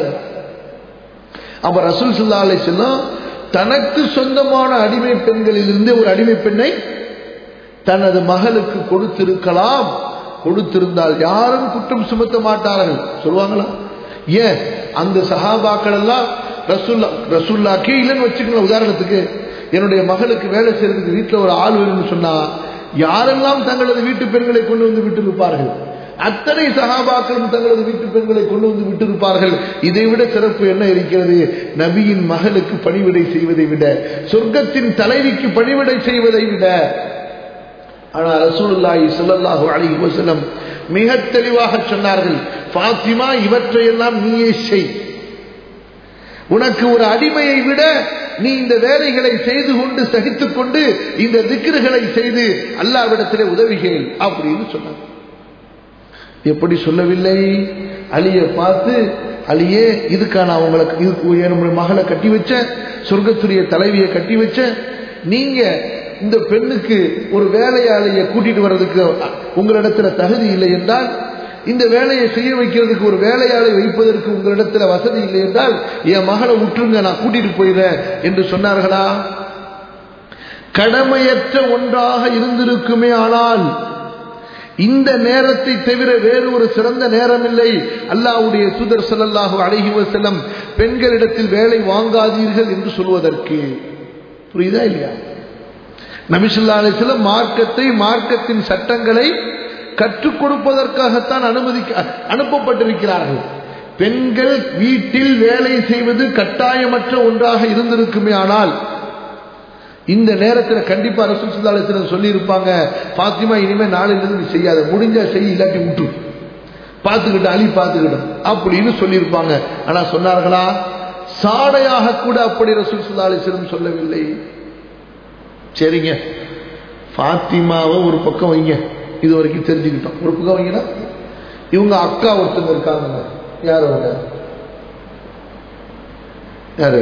அப்ப ரசூல் சுல்லா அலை செல்லம் தனக்கு சொந்தமான அடிமை பெண்களிலிருந்து ஒரு அடிமை பெண்ணை தனது மகளுக்கு கொடுத்திருக்கலாம் கொடுத்திருந்தால் யாரும் குற்றம் சுமத்த மாட்டார்கள் சொல்லுவாங்களா ஏன் அந்த சஹாபாக்கள் எல்லாம் ரசூல்லா ரசூல்லாக்கே இல்லைன்னு வச்சுக்கணும் உதாரணத்துக்கு என்னுடைய மகளுக்கு வேலை செய்யறதுக்கு வீட்டில் ஒரு ஆள் வேணும்னு சொன்னா யாரெல்லாம் தங்களது வீட்டு பெண்களை கொண்டு வந்து விட்டிருப்பார்கள் அத்தனை சகாபாக்களும் தங்களது வீட்டு பெண்களை கொண்டு வந்து விட்டிருப்பார்கள் இதை விட சிறப்பு என்ன இருக்கிறது நபியின் மகளுக்கு பணிவிடை செய்வதை விட சொர்க்கத்தின் தலைவிக்கு பணிவிடை செய்வதை விட ஆனால் ரசூலுல்லாஹி ஸல்லல்லாஹு அலைஹி வஸல்லம் மிக தெளிவாக சொன்னார்கள் ஃபாத்திமா இவற்றையெல்லாம் நீயே செய் உனக்கு ஒரு அடிமையை விட நீ இந்த வேலைகளை செய்து கொண்டு சகித்துக் கொண்டு இந்த திக்ருகளை செய்து அல்லாவிடத்திலே உதவிகள் அப்படின்னு சொன்னாங்க எப்படி சொல்லவில்லை அலியை பார்த்து அலியே இதுக்கா நான் உங்களுக்கு இதுக்கு என்னுடைய மகளை கட்டி வச்சேன் சொர்க்கத்துடைய தலைவியை கட்டி வச்சேன் நீங்க இந்த பெண்ணுக்கு ஒரு வேலையாளியை கூட்டிட்டு வர்றதுக்கு உங்களிடத்துல தகுதி இல்லை என்றால் இந்த வேலையை செய்ய வைக்கிறதுக்கு ஒரு வேலையாளை வைப்பதற்கு உங்களிடத்துல வசதி இல்லை என்றால் என் மகளை விட்டுருங்க நான் கூட்டிட்டு போயிடுறேன் என்று சொன்னார்களா கடமையற்ற ஒன்றாக இருந்திருக்குமே ஆனால் இந்த நேரத்தை தவிர வேறு ஒரு சிறந்த நேரம் இல்லை அல்லாவுடைய தூதர் ஸல்லல்லாஹு அலைஹி வஸல்லம் பெண்களிடத்தில் வேலை வாங்காதீர்கள் என்று சொல்வதற்கு புரியுதா இல்லையா நபிசுல்லா அலிஸ்லம் மார்க்கத்தை மார்க்கத்தின் சட்டங்களை கற்றுக் கொடுப்பதற்காகத்தான் அனுமதி அனுப்பப்பட்டிருக்கிறார்கள் பெண்கள் வீட்டில் வேலை செய்வது கட்டாயமற்ற ஒன்றாக இருந்திருக்குமே ஆனால் இந்த நேரத்தில் கண்டிப்பா ரசூல் சுல்லாலத்தினர் சொல்லி இருப்பாங்க பாத்திமா இனிமே நாளிலிருந்து நீ செய்யாத முடிஞ்சா செய் இல்லாட்டி விட்டு பார்த்துக்கிட்டு அழி பார்த்துக்கிட்டோம் அப்படின்னு சொல்லியிருப்பாங்க ஆனா சொன்னார்களா சாடையாக கூட அப்படி ரசூல் சுல்லாலிசிரம் சொல்லவில்லை சரிங்க பாத்திமாவை ஒரு பக்கம் வைங்க இது வரைக்கும் தெரிஞ்சுக்கிட்டோம் ஒரு பக்கம் வைங்கன்னா இவங்க அக்கா ஒருத்தங்க இருக்காங்க யார் அவங்க யாரு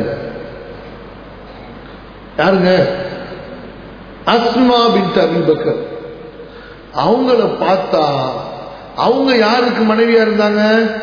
யாருங்க அஸ்மா பின் அபிபக்கர் அவங்கள பார்த்தா அவங்க யாருக்கு மனைவியா இருந்தாங்க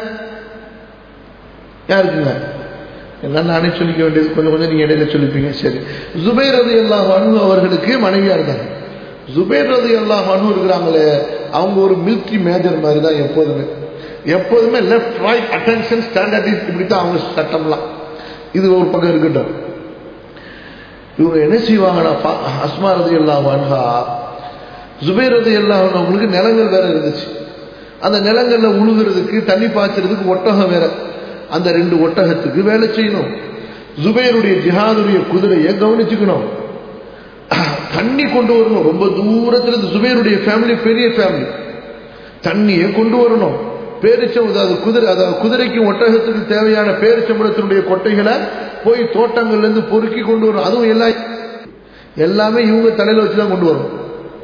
யாருக்குங்க எல்லாம் நானே சொல்லிக்க வேண்டியது கொஞ்சம் கொஞ்சம் நீங்க இடையில சொல்லிப்பீங்க சரி ஜுபைர் ரதி அல்லாஹ் அனு அவர்களுக்கு மனைவியா இருந்தாங்க ஜுபைர் ரதி அல்லாஹ் அனு இருக்கிறாங்களே அவங்க ஒரு மிலிட்ரி மேஜர் மாதிரி தான் எப்போதுமே எப்போதுமே லெஃப்ட் ரைட் அட்டென்ஷன் ஸ்டாண்டர்ட் இப்படி தான் அவங்க சட்டம்லாம் இது ஒரு பக்கம் இருக்கட்டும் இவங்க என்ன செய்வாங்கன்னா அஸ்மா ரதி அல்லாஹ் அன்ஹா ஜுபைர் ரதி அல்லாஹ் அவங்களுக்கு நிலங்கள் வேற இருந்துச்சு அந்த நிலங்கள்ல உழுகிறதுக்கு தண்ணி பாய்ச்சறதுக்கு ஒட்டகம் வேற அந்த ரெண்டு ஒட்டகத்துக்கு வேலை செய்யணும் ஜுபைருடைய ஜிஹாதுடைய குதிரையை கவனிச்சுக்கணும் தண்ணி கொண்டு வரணும் ரொம்ப தூரத்துல இருந்து ஜுபைருடைய ஃபேமிலி பெரிய ஃபேமிலி தண்ணியை கொண்டு வரணும் பேரிச்சம் அதாவது குதிரை அதாவது குதிரைக்கும் ஒட்டகத்துக்கு தேவையான பேரிச்சம்பளத்தினுடைய கொட்டைகளை போய் தோட்டங்கள்ல இருந்து பொறுக்கி கொண்டு வரணும் அதுவும் எல்லாம் எல்லாமே இவங்க தலையில வச்சுதான் கொண்டு வரணும்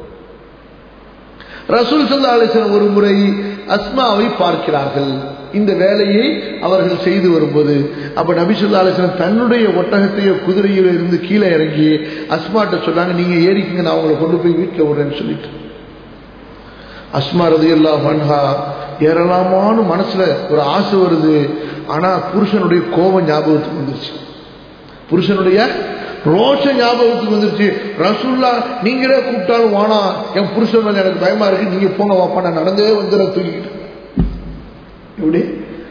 ரசூல் சல்லா அலிஸ்லாம் ஒரு முறை அஸ்மாவை பார்க்கிறார்கள் இந்த வேலையை அவர்கள் செய்து வரும்போது அப்ப நபிசுல்லா அலிஸ்லாம் தன்னுடைய ஒட்டகத்தையோ குதிரையில இருந்து கீழே இறங்கி அஸ்மாட்ட சொன்னாங்க நீங்க ஏறிக்குங்க நான் அவங்களை கொண்டு போய் வீட்டில் விடுறேன்னு சொல்லிட்டு அஸ்மா ரதி அல்லா மன்ஹா ஏறலாமான்னு மனசுல ஒரு ஆசை வருது ஆனா புருஷனுடைய கோபம் ஞாபகத்துக்கு வந்துருச்சு புருஷனுடைய ரோஷ ஞாபகத்துக்கு வந்துருச்சு ரசூல்லா நீங்களே கூப்பிட்டாலும் வானா என் புருஷன் மேல எனக்கு பயமா இருக்கு நீங்க போங்க வாப்பா நான் நடந்தே வந்துட தூக்கிக்கிட்டு எப்படி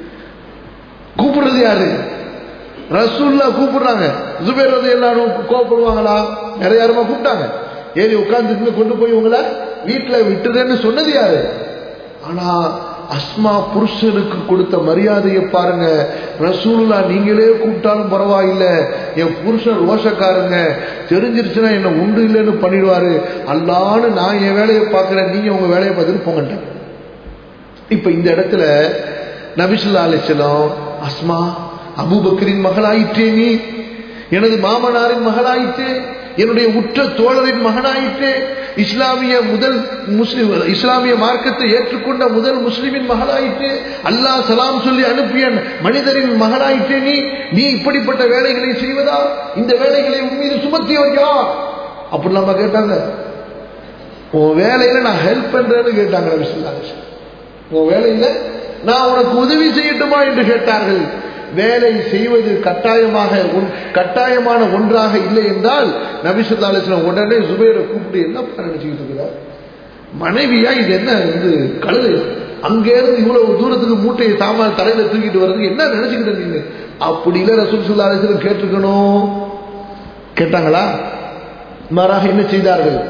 கூப்பிடுறது யாரு ரசூல்லா கூப்பிடுறாங்க ஜுபேர் ரதி எல்லாரும் கோவப்படுவாங்களா நிறைய யாருமா கூப்பிட்டாங்க ஏறி உட்கார்ந்து கொண்டு போய் உங்களை வீட்டுல விட்டுறேன்னு சொன்னது யாரு ஆனா அஸ்மா புருஷனுக்கு கொடுத்த மரியாதையை பாருங்க ரசூலுல்லா நீங்களே கூப்பிட்டாலும் பரவாயில்ல என் புருஷன் ரோஷக்காரங்க தெரிஞ்சிருச்சுன்னா என்ன உண்டு இல்லைன்னு பண்ணிடுவாரு அல்லான்னு நான் என் வேலையை பார்க்கிறேன் நீங்க உங்க வேலையை பார்த்துட்டு போங்கட்டேன் இப்ப இந்த இடத்துல நபிசுல்லா அலிசலம் அஸ்மா அபுபக்கரின் மகளாயிற்றே நீ எனது மாமனாரின் மகளாயிற்றே என்னுடைய உற்ற தோழரின் மகனாயிற்றே இஸ்லாமிய முதல் முஸ்லிம் இஸ்லாமிய மார்க்கத்தை ஏற்றுக்கொண்ட முதல் முஸ்லிமின் மகளாயிற்று அல்லாஹ் சலாம் சொல்லி அனுப்பிய மனிதரின் மகளாயிற்றே நீ நீ இப்படிப்பட்ட வேலைகளை செய்வதா இந்த வேலைகளை உன் மீது சுமத்தியவர் யார் அப்படி நம்ம கேட்டாங்க உன் வேலையில நான் ஹெல்ப் பண்றேன்னு கேட்டாங்க நபி உன் வேலையில நான் உனக்கு உதவி செய்யட்டுமா என்று கேட்டார்கள் வேலை செய்வது கட்டாயமாக கட்டாயமான ஒன்றாக இல்லை என்றால் நபிசுல்லாஸ்லாம் உடனே சுபேரை கூப்பிட்டு என்ன நினைச்சுக்கிட்டு இருக்கிறார் மனைவியா இது என்ன வந்து கழுது அங்கேருந்து இவ்வளவு தூரத்துக்கு மூட்டையை சாமான் தலையில தூக்கிட்டு வர்றது என்ன நினைச்சுக்கிட்டு நீங்க அப்படி இல்ல ரசூல் சுல்லா அலிஸ்லம் கேட்டிருக்கணும் கேட்டாங்களா மாறாக என்ன செய்தார்கள்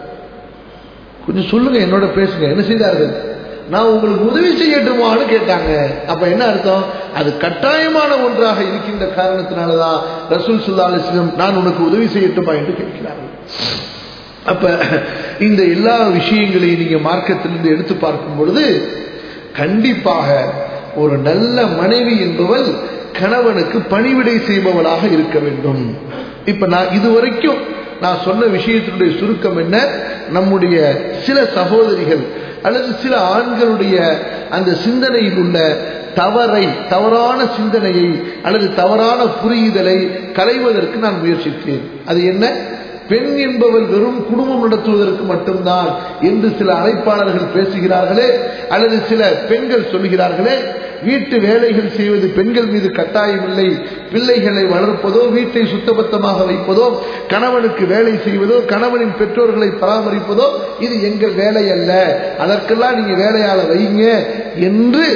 கொஞ்சம் சொல்லுங்க என்னோட பேசுங்க என்ன செய்தார்கள் நான் உங்களுக்கு உதவி செய்யட்டுமான்னு கேட்டாங்க அப்ப என்ன அர்த்தம் அது கட்டாயமான ஒன்றாக இருக்கின்ற காரணத்தினாலதான் ரசூல் சுல்லா அலிஸ்லம் நான் உனக்கு உதவி செய்யட்டுமா என்று கேட்கிறார்கள் அப்ப இந்த எல்லா விஷயங்களையும் நீங்க மார்க்கத்திலிருந்து எடுத்து பார்க்கும் பொழுது கண்டிப்பாக ஒரு நல்ல மனைவி என்பவள் கணவனுக்கு பணிவிடை செய்பவளாக இருக்க வேண்டும் இப்ப நான் இதுவரைக்கும் நான் சொன்ன விஷயத்தினுடைய சுருக்கம் என்ன நம்முடைய சில சகோதரிகள் அல்லது சில ஆண்களுடைய அந்த சிந்தனையில் உள்ள தவறை தவறான சிந்தனையை அல்லது தவறான புரியுதலை களைவதற்கு நான் முயற்சித்தேன் அது என்ன பெண் என்பவள் வெறும் குடும்பம் நடத்துவதற்கு மட்டும்தான் என்று சில அழைப்பாளர்கள் பேசுகிறார்களே அல்லது சில பெண்கள் சொல்கிறார்களே வீட்டு வேலைகள் செய்வது பெண்கள் மீது கட்டாயமில்லை பிள்ளைகளை வளர்ப்பதோ வீட்டை சுத்தபத்தமாக வைப்பதோ கணவனுக்கு வேலை செய்வதோ கணவனின் பெற்றோர்களை பராமரிப்பதோ இது எங்கள் வேலை அல்ல அதற்கெல்லாம் நீங்க வேலையால வைங்க என்று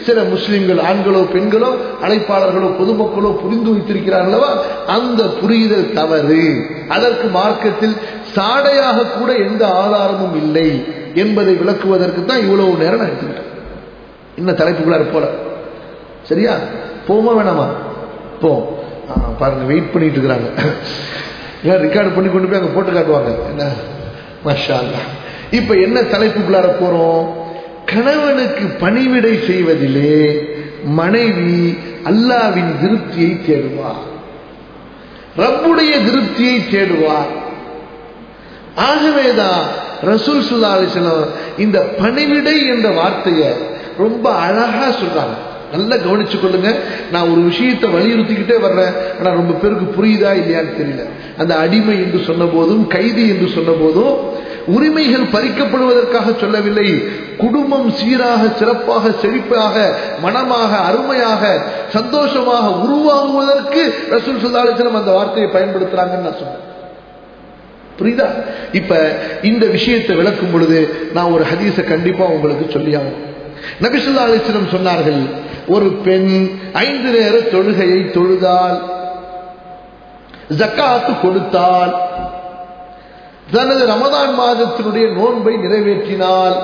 சில முஸ்லிம்கள் ஆண்களோ பெண்களோ அழைப்பாளர்களோ பொதுமக்களோ புரிந்து வைத்திருக்கிறார்களவா அந்த புரிதல் தவறு அதற்கு மார்க்கத்தில் சாடையாக கூட எந்த ஆதாரமும் இல்லை என்பதை விளக்குவதற்கு தான் இவ்வளவு நேரம் நான் எடுத்துக்கிட்டேன் இன்னும் தலைப்புக்குள்ளார போல சரியா போமா வேணாமா போ பாருங்க வெயிட் பண்ணிட்டு இருக்கிறாங்க ரெக்கார்டு பண்ணி கொண்டு போய் அங்க போட்டு காட்டுவாங்க என்ன மஷா இப்ப என்ன தலைப்புக்குள்ளார போறோம் கணவனுக்கு பணிவிடை செய்வதிலே மனைவி அல்லாவின் திருப்தியை தேடுவார் ரப்புடைய திருப்தியை தேடுவார் ஆகவேதான் ரசூல் சுல்லா அலிஸ்லாம் இந்த பணிவிடை என்ற வார்த்தையை ரொம்ப அழகா சொல்றாங்க நல்லா கவனிச்சு கொள்ளுங்க நான் ஒரு விஷயத்தை வலியுறுத்திக்கிட்டே வர்றேன் ஆனா ரொம்ப பேருக்கு புரியுதா இல்லையான்னு தெரியல அந்த அடிமை என்று சொன்ன போதும் கைதி என்று சொன்ன போதும் உரிமைகள் பறிக்கப்படுவதற்காக சொல்லவில்லை குடும்பம் சீராக சிறப்பாக செழிப்பாக மனமாக அருமையாக சந்தோஷமாக உருவாகுவதற்கு ரசூல் சுல்லாலிசனம் அந்த வார்த்தையை பயன்படுத்துறாங்கன்னு நான் சொன்னேன் புரியுதா இப்ப இந்த விஷயத்தை விளக்கும் பொழுது நான் ஒரு ஹதீஸை கண்டிப்பா உங்களுக்கு சொல்லியாகும் நபிசுல்லா அலிஸ்லம் சொன்னார்கள் ஒரு பெண் ஐந்து நேர தொழுகையை தொழுதால் ஜக்காத்து கொடுத்தால் தனது ரமதான் மாதத்தினுடைய நோன்பை நிறைவேற்றினால்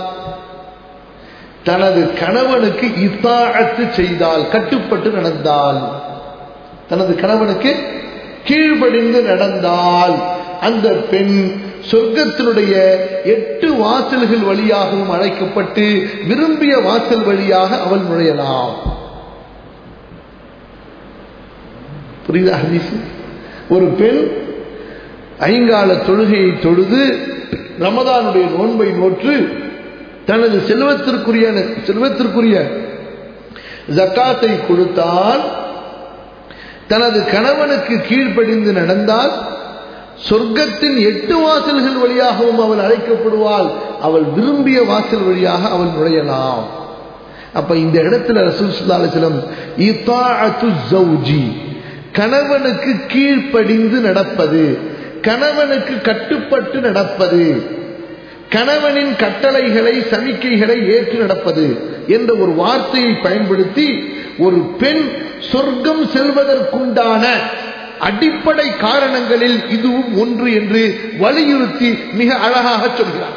தனது கணவனுக்கு இத்தாழத்து செய்தால் கட்டுப்பட்டு நடந்தால் தனது கணவனுக்கு கீழ்ப்படிந்து நடந்தால் அந்த பெண் சொர்க்கத்தினுடைய எட்டு வாசல்கள் வழியாகவும் அழைக்கப்பட்டு விரும்பிய வாசல் வழியாக அவள் நுழையலாம் புரியுதா ஹதீஸ் ஒரு பெண் ஐங்கால தொழுகையை தொழுது ரமதானுடைய நோன்பை நோற்று தனது செல்வத்திற்குரிய செல்வத்திற்குரிய ஜக்காத்தை கொடுத்தால் தனது கணவனுக்கு கீழ்ப்படிந்து நடந்தால் சொர்க்கத்தின் எட்டு வாசல்கள் வழியாகவும் அவள் அழைக்கப்படுவாள் அவள் விரும்பிய வாசல் வழியாக அவள் நுழையலாம் அப்ப இந்த இடத்துல ரசூல் சுல்லாசலம் கணவனுக்கு கீழ்ப்படிந்து நடப்பது கணவனுக்கு கட்டுப்பட்டு நடப்பது கணவனின் கட்டளைகளை சமிக்கைகளை ஏற்று நடப்பது என்ற ஒரு வார்த்தையை பயன்படுத்தி ஒரு பெண் சொர்க்கம் செல்வதற்குண்டான அடிப்படை காரணங்களில் இதுவும் ஒன்று என்று வலியுறுத்தி மிக அழகாக சொல்கிறார்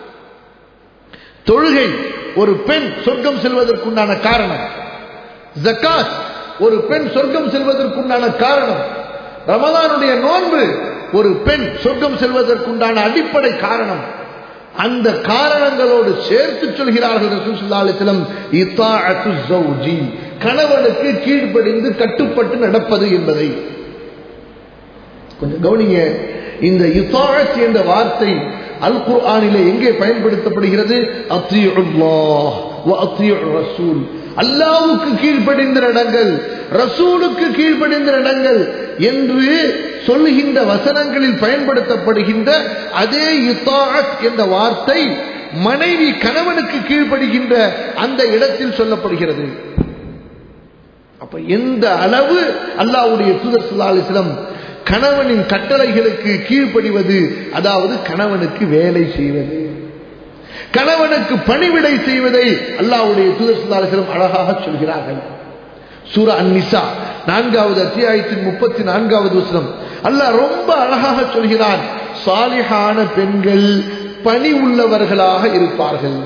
தொழுகை ஒரு பெண் சொர்க்கம் செல்வதற்குண்டான காரணம் ஜக்காத் ஒரு பெண் சொர்க்கம் செல்வதற்குண்டான காரணம் ரமதானுடைய நோன்பு ஒரு பெண் சொர்க்கம் செல்வதற்குண்டான அடிப்படை காரணம் அந்த காரணங்களோடு சேர்த்து சொல்கிறார்கள் ரசூலுல்லாஹிலம் இத்தாஅத்து ஜௌஜி கணவனுக்கு கீழ்ப்படிந்து கட்டுப்பட்டு நடப்பது என்பதை கொஞ்சம் கவனிங்க இந்த இத்தாஅத் என்ற வார்த்தை அல் குர்ஆனிலே எங்கே பயன்படுத்தப்படுகிறது அத்தியுல்லாஹ் வ அத்தியுர் ரசூல் அல்லாவுக்கு கீழ்ப்படிந்த இடங்கள் ரசூலுக்கு கீழ்ப்படிந்த இடங்கள் என்று சொல்லுகின்ற வசனங்களில் பயன்படுத்தப்படுகின்ற அதே இத்தாஅத் என்ற வார்த்தை மனைவி கணவனுக்கு கீழ்ப்படுகின்ற அந்த இடத்தில் சொல்லப்படுகிறது அப்ப எந்த அளவு அல்லாவுடைய தூதர் சுல்லா அலிஸ்லம் கணவனின் கட்டளைகளுக்கு கீழ்ப்படிவது அதாவது கணவனுக்கு வேலை செய்வது கணவனுக்கு பணிவிடை செய்வதை அல்லாவுடைய தூதர் சுல்லாசலம் அழகாக சொல்கிறார்கள் சூரா அந்நிசா நான்காவது அத்தியாயத்தின் முப்பத்தி நான்காவது வசனம் அல்லாஹ் ரொம்ப அழகாக சொல்கிறான் சாலிஹான பெண்கள் பணி உள்ளவர்களாக இருப்பார்கள்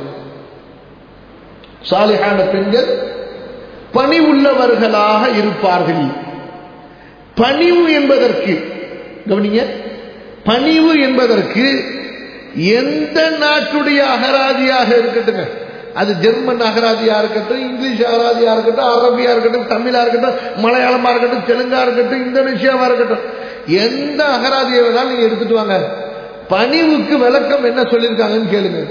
சாலிஹான பெண்கள் பணி உள்ளவர்களாக இருப்பார்கள் பணிவு என்பதற்கு கவனிங்க பணிவு என்பதற்கு எந்த நாட்டுடைய அகராதியாக இருக்கட்டுங்க அது ஜெர்மன் அகராதியா இருக்கட்டும் இங்கிலீஷ் அகராதியா இருக்கட்டும் அரபியா இருக்கட்டும் தமிழா இருக்கட்டும் மலையாளமா இருக்கட்டும் தெலுங்கா இருக்கட்டும் இந்தோனேஷியாவா இருக்கட்டும் எந்த அகராதியை வேணாலும் நீங்க எடுத்துட்டு வாங்க பணிவுக்கு விளக்கம் என்ன சொல்லியிருக்காங்கன்னு கேளுங்க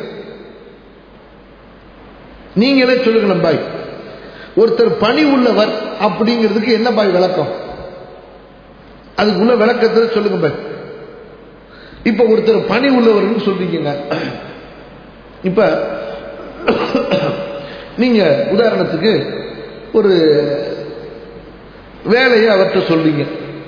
நீங்களே சொல்லுங்களேன் பாய் ஒருத்தர் பணி உள்ளவர் அப்படிங்கிறதுக்கு என்ன பாய் விளக்கம் அதுக்குள்ள விளக்கத்தை சொல்லுங்க பாய் இப்ப ஒருத்தர் பணி உள்ளவர்னு சொல்றீங்க இப்ப நீங்க உதாரணத்துக்கு ஒரு வேலையை அவர்கிட்ட சொல்றீங்க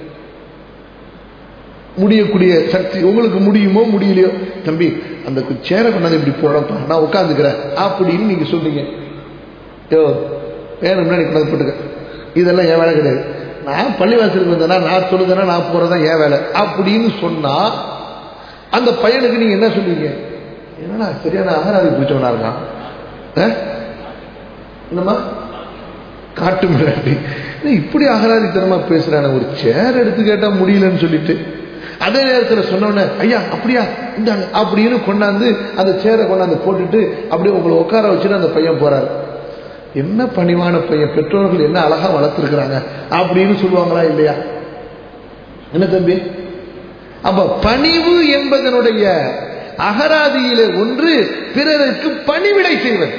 முடியக்கூடிய சக்தி உங்களுக்கு முடியுமோ முடியலையோ தம்பி அந்த சேரை கொண்டாந்து இப்படி போடப்பா நான் உட்காந்துக்கிறேன் அப்படின்னு நீங்க சொல்றீங்க யோ வேணும் முன்னாடி கொண்டு வந்து போட்டுக்க இதெல்லாம் என் வேலை கிடையாது நான் பள்ளிவாசலுக்கு வந்தேன்னா நான் சொல்லுதேன்னா நான் போறதான் என் வேலை அப்படின்னு சொன்னா அந்த பையனுக்கு நீங்க என்ன சொல்லுவீங்க என்னடா சரியான அகராதி பிடிச்சவனா இருக்கான் ஆ? என்னம்மா காட்டு மிராண்டி நீ இப்படி அகராதித்தனமா பேசுறான ஒரு சேர் எடுத்து கேட்டா முடியலன்னு சொல்லிட்டு அதே நேரத்தில் சொன்னோன்னே ஐயா அப்படியா இந்தாங்க அப்படின்னு கொண்டாந்து அந்த சேரை கொண்டாந்து போட்டுட்டு அப்படியே உங்களை உட்கார வச்சுட்டு அந்த பையன் போறாரு என்ன பணிவான பையன் பெற்றோர்கள் என்ன அழகா வளர்த்துருக்குறாங்க அப்படின்னு சொல்லுவாங்களா இல்லையா என்ன தம்பி அப்ப பணிவு என்பதனுடைய அகராதியிலே ஒன்று பிறருக்கு பணிவிடை செய்வது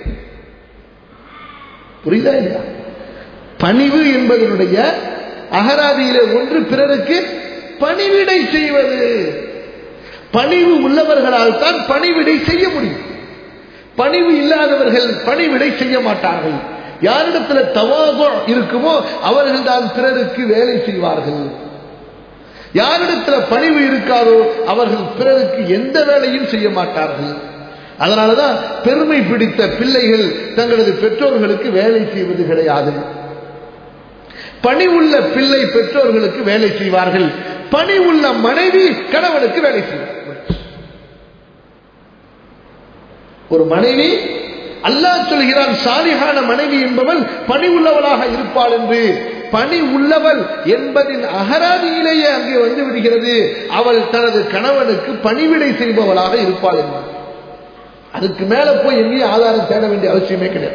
புரியுதா இல்லையா பணிவு என்பதனுடைய அகராதியிலே ஒன்று பிறருக்கு பணிவிடை செய்வது பணிவு உள்ளவர்களால் தான் பணிவிடை செய்ய முடியும் பணிவு இல்லாதவர்கள் பணிவிடை செய்ய மாட்டார்கள் யாரிடத்துல தவாகம் இருக்குமோ அவர்கள் தான் பிறருக்கு வேலை செய்வார்கள் யாரிடத்துல பணிவு இருக்காதோ அவர்கள் பிறருக்கு எந்த வேலையும் செய்ய மாட்டார்கள் அதனாலதான் பெருமை பிடித்த பிள்ளைகள் தங்களது பெற்றோர்களுக்கு வேலை செய்வது கிடையாது பணிவுள்ள பிள்ளை பெற்றோர்களுக்கு வேலை செய்வார்கள் பணிவுள்ள மனைவி கணவனுக்கு வேலை செய்வார்கள் ஒரு மனைவி அல்லாஹ் சொல்கிறான் சாலிகான மனைவி என்பவள் பணி உள்ளவளாக இருப்பாள் என்று பணி உள்ளவள் என்பதின் அகராதியிலேயே அங்கே வந்து விடுகிறது அவள் தனது கணவனுக்கு பணிவிடை செய்பவளாக இருப்பாள் என்பார் அதுக்கு மேல போய் எங்கேயும் ஆதாரம் தேட வேண்டிய அவசியமே கிடையாது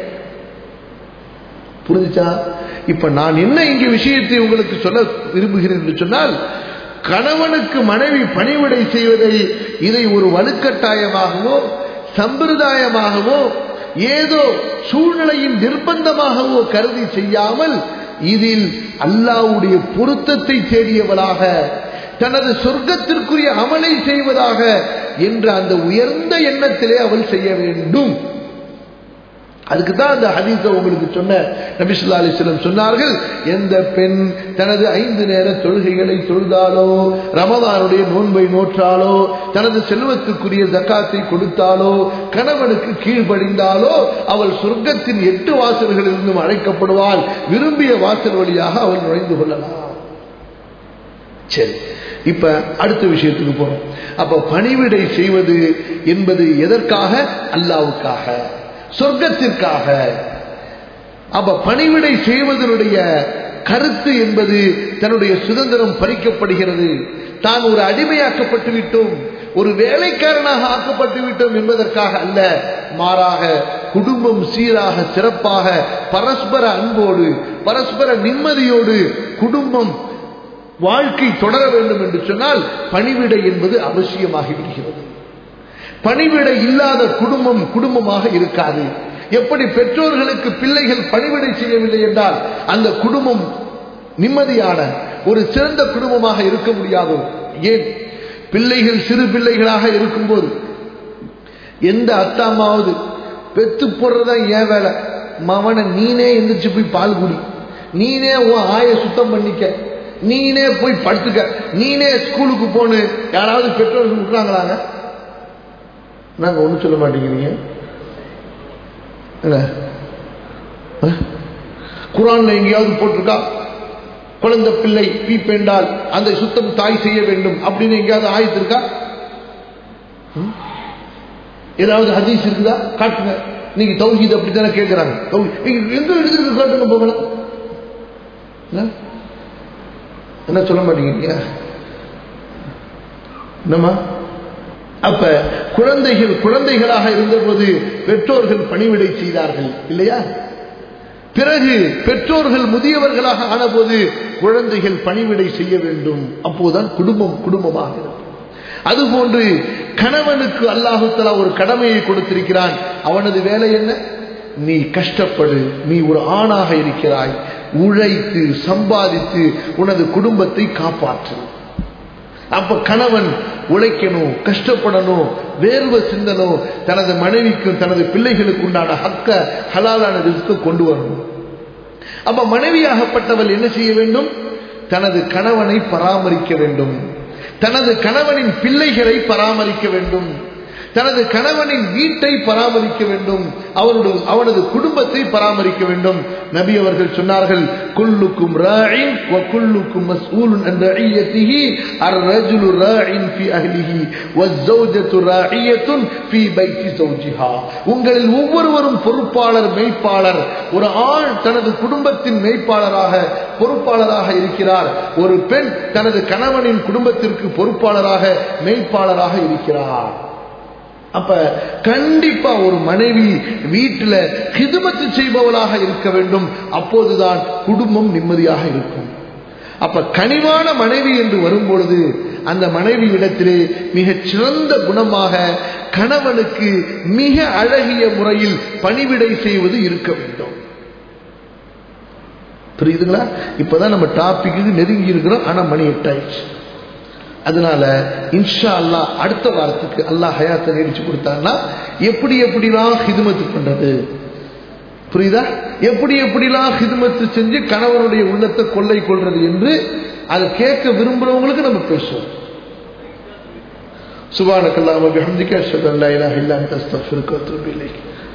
புரிஞ்சுச்சா இப்ப நான் என்ன இங்க விஷயத்தை உங்களுக்கு சொல்ல விரும்புகிறேன் என்று சொன்னால் கணவனுக்கு மனைவி பணிவிடை செய்வதை இதை ஒரு வலுக்கட்டாயமாகவோ சம்பிரதாயமாகவோ ஏதோ சூழ்நிலையின் நிர்பந்தமாகவோ கருதி செய்யாமல் இதில் அல்லாவுடைய பொருத்தத்தை தேடியவளாக தனது சொர்க்கத்திற்குரிய அமலை செய்வதாக என்ற அந்த உயர்ந்த எண்ணத்திலே அவள் செய்ய வேண்டும் அதுக்கு தான் அந்த ஹதீஸை உங்களுக்கு சொன்ன நபிசுல்லா அலிஸ்லம் சொன்னார்கள் எந்த பெண் தனது ஐந்து நேர தொழுகைகளை தொழுதாலோ ரமதானுடைய நோன்பை நோற்றாலோ தனது செல்வத்துக்குரிய ஜக்காத்தை கொடுத்தாலோ கணவனுக்கு கீழ்ப்படிந்தாலோ அவள் சொர்க்கத்தின் எட்டு வாசல்களிலிருந்தும் அழைக்கப்படுவாள் விரும்பிய வாசல் வழியாக அவள் நுழைந்து கொள்ளலாம் சரி இப்ப அடுத்த விஷயத்துக்கு போறோம் அப்ப பணிவிடை செய்வது என்பது எதற்காக அல்லாவுக்காக சொர்க்கத்திற்காக அப்ப பணிவிடை செய்வதனுடைய கருத்து என்பது தன்னுடைய சுதந்திரம் பறிக்கப்படுகிறது தான் ஒரு அடிமையாக்கப்பட்டு விட்டோம் ஒரு வேலைக்காரனாக ஆக்கப்பட்டு விட்டோம் என்பதற்காக அல்ல மாறாக குடும்பம் சீராக சிறப்பாக பரஸ்பர அன்போடு பரஸ்பர நிம்மதியோடு குடும்பம் வாழ்க்கை தொடர வேண்டும் என்று சொன்னால் பணிவிடை என்பது அவசியமாகிவிடுகிறது பணிவிடை இல்லாத குடும்பம் குடும்பமாக இருக்காது எப்படி பெற்றோர்களுக்கு பிள்ளைகள் பணிவிடை செய்யவில்லை என்றால் அந்த குடும்பம் நிம்மதியான ஒரு சிறந்த குடும்பமாக இருக்க முடியாதோ ஏன் பிள்ளைகள் சிறு பிள்ளைகளாக இருக்கும்போது எந்த அத்தாமாவது பெத்து போடுறதா ஏன் வேலை மவனை நீனே எந்திரிச்சு போய் பால் குடி நீனே உன் ஆய சுத்தம் பண்ணிக்க நீனே போய் படுத்துக்க நீனே ஸ்கூலுக்கு போன்னு யாராவது பெற்றோர்கள் விட்டுறாங்களாங்க நாங்க ஒன்றும் சொல்ல மாட்டேங்கிறீங்க என்ன குரான்ல எங்கேயாவது போட்டிருக்கா குழந்தை பிள்ளை பீப்பெண்டால் அந்த சுத்தம் தாய் செய்ய வேண்டும் அப்படின்னு எங்கேயாவது ஆயத்து இருக்கா ஏதாவது ஹதீஸ் இருக்குதா காட்டுங்க நீங்க தௌஹீத் அப்படித்தானே கேட்கிறாங்க எங்க எடுத்துருக்கு காட்டுங்க போகலாம் என்ன சொல்ல மாட்டேங்கிறீங்க என்னம்மா அப்ப குழந்தைகள் குழந்தைகளாக இருந்தபோது பெற்றோர்கள் பணிவிடை செய்தார்கள் இல்லையா பிறகு பெற்றோர்கள் முதியவர்களாக ஆனபோது குழந்தைகள் பணிவிடை செய்ய வேண்டும் அப்போதுதான் குடும்பம் குடும்பமாக இருக்கும் அதுபோன்று கணவனுக்கு அல்லாஹுத்தலா ஒரு கடமையை கொடுத்திருக்கிறான் அவனது வேலை என்ன நீ கஷ்டப்படு நீ ஒரு ஆணாக இருக்கிறாய் உழைத்து சம்பாதித்து உனது குடும்பத்தை காப்பாற்று அப்ப கணவன் உழைக்கணும் கஷ்டப்படணும் வேர்வை சிந்தனும் தனது மனைவிக்கும் தனது பிள்ளைகளுக்கு உண்டான ஹக்க ஹலாலான ரிஸ்க்கு கொண்டு வரணும் அப்ப மனைவியாகப்பட்டவள் என்ன செய்ய வேண்டும் தனது கணவனை பராமரிக்க வேண்டும் தனது கணவனின் பிள்ளைகளை பராமரிக்க வேண்டும் தனது கணவனின் வீட்டை பராமரிக்க வேண்டும் அவனது அவனது குடும்பத்தை பராமரிக்க வேண்டும் நபி அவர்கள் சொன்னார்கள் குல்லுக்கும் ராயின் வ குல்லுக்கும் மஸ்ஊலுன் அன் ரஇயத்திஹி அர்-ரஜுலு ராயின் ஃபி அஹ்லிஹி வஸ்-ஸௌஜத்து ராயியத்துன் ஃபி பைத்தி ஸௌஜிஹா உங்களில் ஒவ்வொருவரும் பொறுப்பாளர் மெய்ப்பாளர் ஒரு ஆண் தனது குடும்பத்தின் மெய்ப்பாளராக பொறுப்பாளராக இருக்கிறார் ஒரு பெண் தனது கணவனின் குடும்பத்திற்கு பொறுப்பாளராக மெய்ப்பாளராக இருக்கிறார் அப்ப கண்டிப்பா ஒரு மனைவி வீட்டில் ஹிதுமத்து செய்பவளாக இருக்க வேண்டும் அப்போதுதான் குடும்பம் நிம்மதியாக இருக்கும் அப்ப கனிவான மனைவி என்று வரும்பொழுது அந்த மனைவி இடத்திலே மிகச் சிறந்த குணமாக கணவனுக்கு மிக அழகிய முறையில் பணிவிடை செய்வது இருக்க வேண்டும் புரியுதுங்களா இப்பதான் நம்ம டாபிக்கு நெருங்கி இருக்கிறோம் ஆனா மணி எட்டாயிடுச்சு அதனால இன்ஷா அல்லா அடுத்த வாரத்துக்கு அல்லாஹ் ஹயாத்தை நீடிச்சு கொடுத்தாங்கன்னா எப்படி எப்படிலாம் ஹிதுமத்து பண்றது புரியுதா எப்படி எப்படிலாம் ஹிதுமத்து செஞ்சு கணவனுடைய உள்ளத்தை கொள்ளை கொள்றது என்று அதை கேட்க விரும்புறவங்களுக்கு நம்ம பேசுவோம் சுபானக்கல்லாம பிஹம்திக அஷ்ஹது அன் லா இலாஹ இல்லா அன்த அஸ்தக்ஃபிருக்க வ அத்தூபு இலைக்